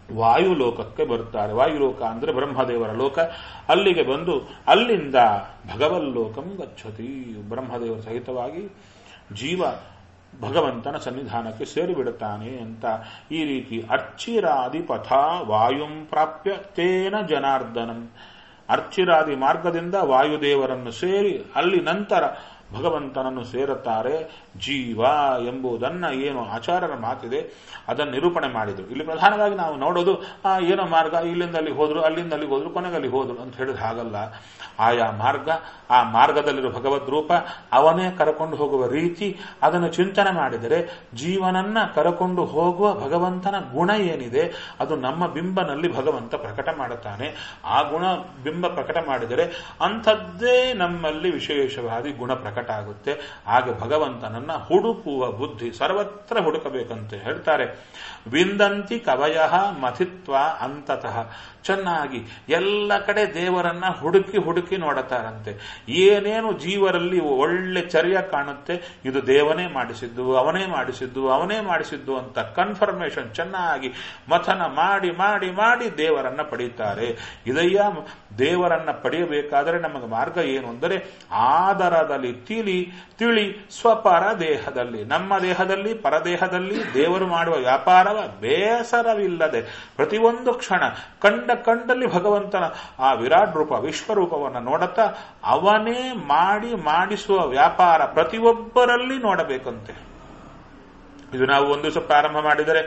[SPEAKER 1] ವಾಯುಲೋಕಕ್ಕೆ ಬರ್ತಾರೆ ವಾಯುಲೋಕ ಅಂದ್ರೆ ಬ್ರಹ್ಮದೇವರ ಲೋಕ ಅಲ್ಲಿಗೆ ಬಂದು ಅಲ್ಲಿಂದ ಭಗವಲ್ಲೋಕಂ ಗಚ್ಚತಿ ಬ್ರಹ್ಮದೇವರ ಸಹಿತವಾಗಿ ಜೀವ ಭಗವಂತನ ಸನ್ನಿಧಾನಕ್ಕೆ ಸೇರಿಬಿಡುತ್ತಾನೆ ಅಂತ ಈ ರೀತಿ ಅರ್ಚಿರಾದಿ ಪಥ ವಾಯುಂ ಪ್ರಾಪ್ಯ ತೇನ ಜನಾರ್ದನಂ ಅರ್ಚಿರಾದಿ ಮಾರ್ಗದಿಂದ ವಾಯುದೇವರನ್ನು ಸೇರಿ ಅಲ್ಲಿ ನಂತರ ಭಗವಂತನನ್ನು ಸೇರುತ್ತಾರೆ ಜೀವ ಎಂಬುದನ್ನ ಏನು ಆಚಾರ್ಯರ ಮಾತಿದೆ ಅದನ್ನು ನಿರೂಪಣೆ ಮಾಡಿದರು ಇಲ್ಲಿ ಪ್ರಧಾನವಾಗಿ ನಾವು ನೋಡೋದು ಆ ಏನೋ ಮಾರ್ಗ ಇಲ್ಲಿಂದ ಅಲ್ಲಿ ಹೋದ್ರು ಅಲ್ಲಿಂದ ಅಲ್ಲಿಗೆ ಹೋದ್ರು ಕೊನೆಗೆ ಅಲ್ಲಿ ಹೋದ್ರು ಅಂತ ಹೇಳಿದ್ರೆ ಹಾಗಲ್ಲ ಆಯಾ ಮಾರ್ಗ ಆ ಮಾರ್ಗದಲ್ಲಿರುವ ಭಗವದ್ ರೂಪ ಅವನೇ ಕರಕೊಂಡು ಹೋಗುವ ರೀತಿ ಅದನ್ನು ಚಿಂತನೆ ಮಾಡಿದರೆ ಜೀವನನ್ನ ಕರಕೊಂಡು ಹೋಗುವ ಭಗವಂತನ ಗುಣ ಏನಿದೆ ಅದು ನಮ್ಮ ಬಿಂಬನಲ್ಲಿ ಭಗವಂತ ಪ್ರಕಟ ಮಾಡುತ್ತಾನೆ ಆ ಗುಣ ಬಿಂಬ ಪ್ರಕಟ ಮಾಡಿದರೆ ಅಂಥದ್ದೇ ನಮ್ಮಲ್ಲಿ ವಿಶೇಷವಾದಿ ಗುಣ ಪ್ರಕಟ ಆಗುತ್ತೆ ಹಾಗೆ ಭಗವಂತನನ್ನ ಹುಡುಕುವ ಬುದ್ಧಿ ಸರ್ವತ್ರ ಹುಡುಕಬೇಕಂತ ಹೇಳ್ತಾರೆ ವಿಂದಂತಿ ಕವಯ ಮಥಿತ್ವ ಅಂತತಃ ಚೆನ್ನಾಗಿ ಎಲ್ಲ ಕಡೆ ದೇವರನ್ನ ಹುಡುಕಿ ಹುಡುಕಿ ನೋಡುತ್ತಾರಂತೆ ಏನೇನು ಜೀವರಲ್ಲಿ ಒಳ್ಳೆ ಚರ್ಯ ಕಾಣುತ್ತೆ ಇದು ದೇವನೇ ಮಾಡಿಸಿದ್ದು ಅವನೇ ಮಾಡಿಸಿದ್ದು ಅವನೇ ಮಾಡಿಸಿದ್ದು ಅಂತ ಕನ್ಫರ್ಮೇಶನ್ ಚೆನ್ನಾಗಿ ಮಥನ ಮಾಡಿ ಮಾಡಿ ಮಾಡಿ ದೇವರನ್ನ ಪಡೀತಾರೆ ಇದಯ್ಯ ದೇವರನ್ನ ಪಡೆಯಬೇಕಾದರೆ ನಮಗೆ ಮಾರ್ಗ ಏನು ಅಂದರೆ ಆದರದಲ್ಲಿ ತಿಳಿ ತಿಳಿ ಸ್ವಪರ ದೇಹದಲ್ಲಿ ನಮ್ಮ ದೇಹದಲ್ಲಿ ಪರದೇಹದಲ್ಲಿ ದೇವರು ಮಾಡುವ ವ್ಯಾಪಾರವ ಬೇಸರವಿಲ್ಲದೆ ಪ್ರತಿಯೊಂದು ಕ್ಷಣ ಕಂಡ ಕಂಡಲ್ಲಿ ಭಗವಂತನ ಆ ವಿರಾಟ್ ರೂಪ ವಿಶ್ವರೂಪವನ್ನು ನೋಡುತ್ತಾ ಅವನೇ ಮಾಡಿ ಮಾಡಿಸುವ ವ್ಯಾಪಾರ ಪ್ರತಿಯೊಬ್ಬರಲ್ಲಿ ನೋಡಬೇಕಂತೆ ಇದು ನಾವು ಒಂದು ದಿವಸ ಪ್ರಾರಂಭ ಮಾಡಿದರೆ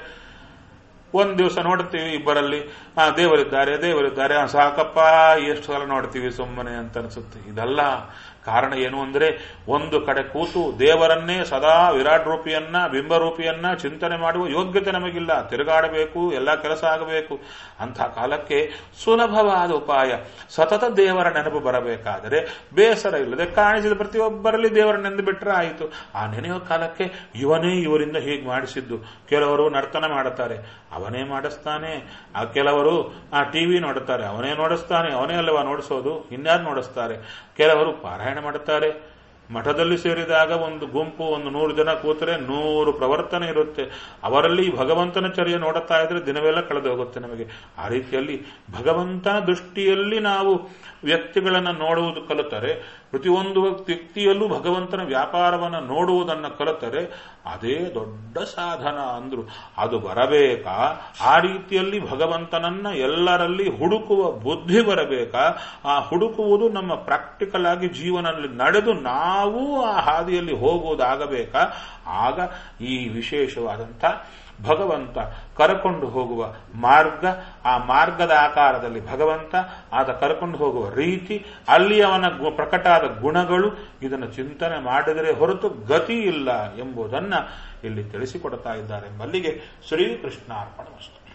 [SPEAKER 1] ಒಂದ್ ದಿವಸ ನೋಡ್ತೀವಿ ಇಬ್ಬರಲ್ಲಿ ಆ ದೇವರಿದ್ದಾರೆ ದೇವರಿದ್ದಾರೆ ಆ ಸಾಕಪ್ಪ ಎಷ್ಟು ಸಲ ನೋಡ್ತೀವಿ ಸುಮ್ಮನೆ ಅಂತ ಅನ್ಸುತ್ತೆ ಇದಲ್ಲ ಕಾರಣ ಏನು ಅಂದ್ರೆ ಒಂದು ಕಡೆ ಕೂತು ದೇವರನ್ನೇ ಸದಾ ವಿರಾಟ್ ರೂಪಿಯನ್ನ ಬಿಂಬರೂಪಿಯನ್ನ ಚಿಂತನೆ ಮಾಡುವ ಯೋಗ್ಯತೆ ನಮಗಿಲ್ಲ ತಿರುಗಾಡಬೇಕು ಎಲ್ಲ ಕೆಲಸ ಆಗಬೇಕು ಅಂಥ ಕಾಲಕ್ಕೆ ಸುಲಭವಾದ ಉಪಾಯ ಸತತ ದೇವರ ನೆನಪು ಬರಬೇಕಾದರೆ ಬೇಸರ ಇಲ್ಲದೆ ಕಾಣಿಸಿದ ಪ್ರತಿಯೊಬ್ಬರಲ್ಲಿ ದೇವರ ನೆಂದು ಬಿಟ್ರೆ ಆಯಿತು ಆ ನೆನೆಯುವ ಕಾಲಕ್ಕೆ ಇವನೇ ಇವರಿಂದ ಹೀಗೆ ಮಾಡಿಸಿದ್ದು ಕೆಲವರು ನರ್ತನ ಮಾಡುತ್ತಾರೆ ಅವನೇ ಮಾಡಿಸ್ತಾನೆ ಆ ಕೆಲವರು ಆ ಟಿವಿ ನೋಡುತ್ತಾರೆ ಅವನೇ ನೋಡಿಸ್ತಾನೆ ಅವನೇ ಅಲ್ಲವಾ ನೋಡಿಸೋದು ಇನ್ಯಾರು ನೋಡಿಸ್ತಾರೆ ಕೆಲವರು ಪಾರಾಯಣ ಮಾಡುತ್ತಾರೆ ಮಠದಲ್ಲಿ ಸೇರಿದಾಗ ಒಂದು ಗುಂಪು ಒಂದು ನೂರು ಜನ ಕೂತರೆ ನೂರು ಪ್ರವರ್ತನೆ ಇರುತ್ತೆ ಅವರಲ್ಲಿ ಭಗವಂತನ ಚರ್ಯ ನೋಡುತ್ತಾ ಇದ್ರೆ ದಿನವೆಲ್ಲ ಕಳೆದು ಹೋಗುತ್ತೆ ನಮಗೆ ಆ ರೀತಿಯಲ್ಲಿ ಭಗವಂತನ ದೃಷ್ಟಿಯಲ್ಲಿ ನಾವು ವ್ಯಕ್ತಿಗಳನ್ನು ನೋಡುವುದು ಕಲಿತರೆ ಪ್ರತಿಯೊಂದು ವ್ಯಕ್ತಿಯಲ್ಲೂ ಭಗವಂತನ ವ್ಯಾಪಾರವನ್ನು ನೋಡುವುದನ್ನು ಕಲಿತರೆ ಅದೇ ದೊಡ್ಡ ಸಾಧನ ಅಂದ್ರು ಅದು ಬರಬೇಕಾ ಆ ರೀತಿಯಲ್ಲಿ ಭಗವಂತನನ್ನ ಎಲ್ಲರಲ್ಲಿ ಹುಡುಕುವ ಬುದ್ಧಿ ಬರಬೇಕಾ ಆ ಹುಡುಕುವುದು ನಮ್ಮ ಪ್ರಾಕ್ಟಿಕಲ್ ಆಗಿ ಜೀವನದಲ್ಲಿ ನಡೆದು ನಾವು ಆ ಹಾದಿಯಲ್ಲಿ ಹೋಗುವುದಾಗಬೇಕಾ ಆಗ ಈ ವಿಶೇಷವಾದಂಥ ಭಗವಂತ ಕರಕೊಂಡು ಹೋಗುವ ಮಾರ್ಗ ಆ ಮಾರ್ಗದ ಆಕಾರದಲ್ಲಿ ಭಗವಂತ ಆತ ಕರ್ಕೊಂಡು ಹೋಗುವ ರೀತಿ ಅಲ್ಲಿ ಅವನ ಪ್ರಕಟ ಆದ ಗುಣಗಳು ಇದನ್ನು ಚಿಂತನೆ ಮಾಡಿದರೆ ಹೊರತು ಗತಿ ಇಲ್ಲ ಎಂಬುದನ್ನ ಇಲ್ಲಿ ತಿಳಿಸಿಕೊಡ್ತಾ ಇದ್ದಾರೆ ಮಲ್ಲಿಗೆ ಶ್ರೀಕೃಷ್ಣಾರ್ಪಣ ವಸ್ತು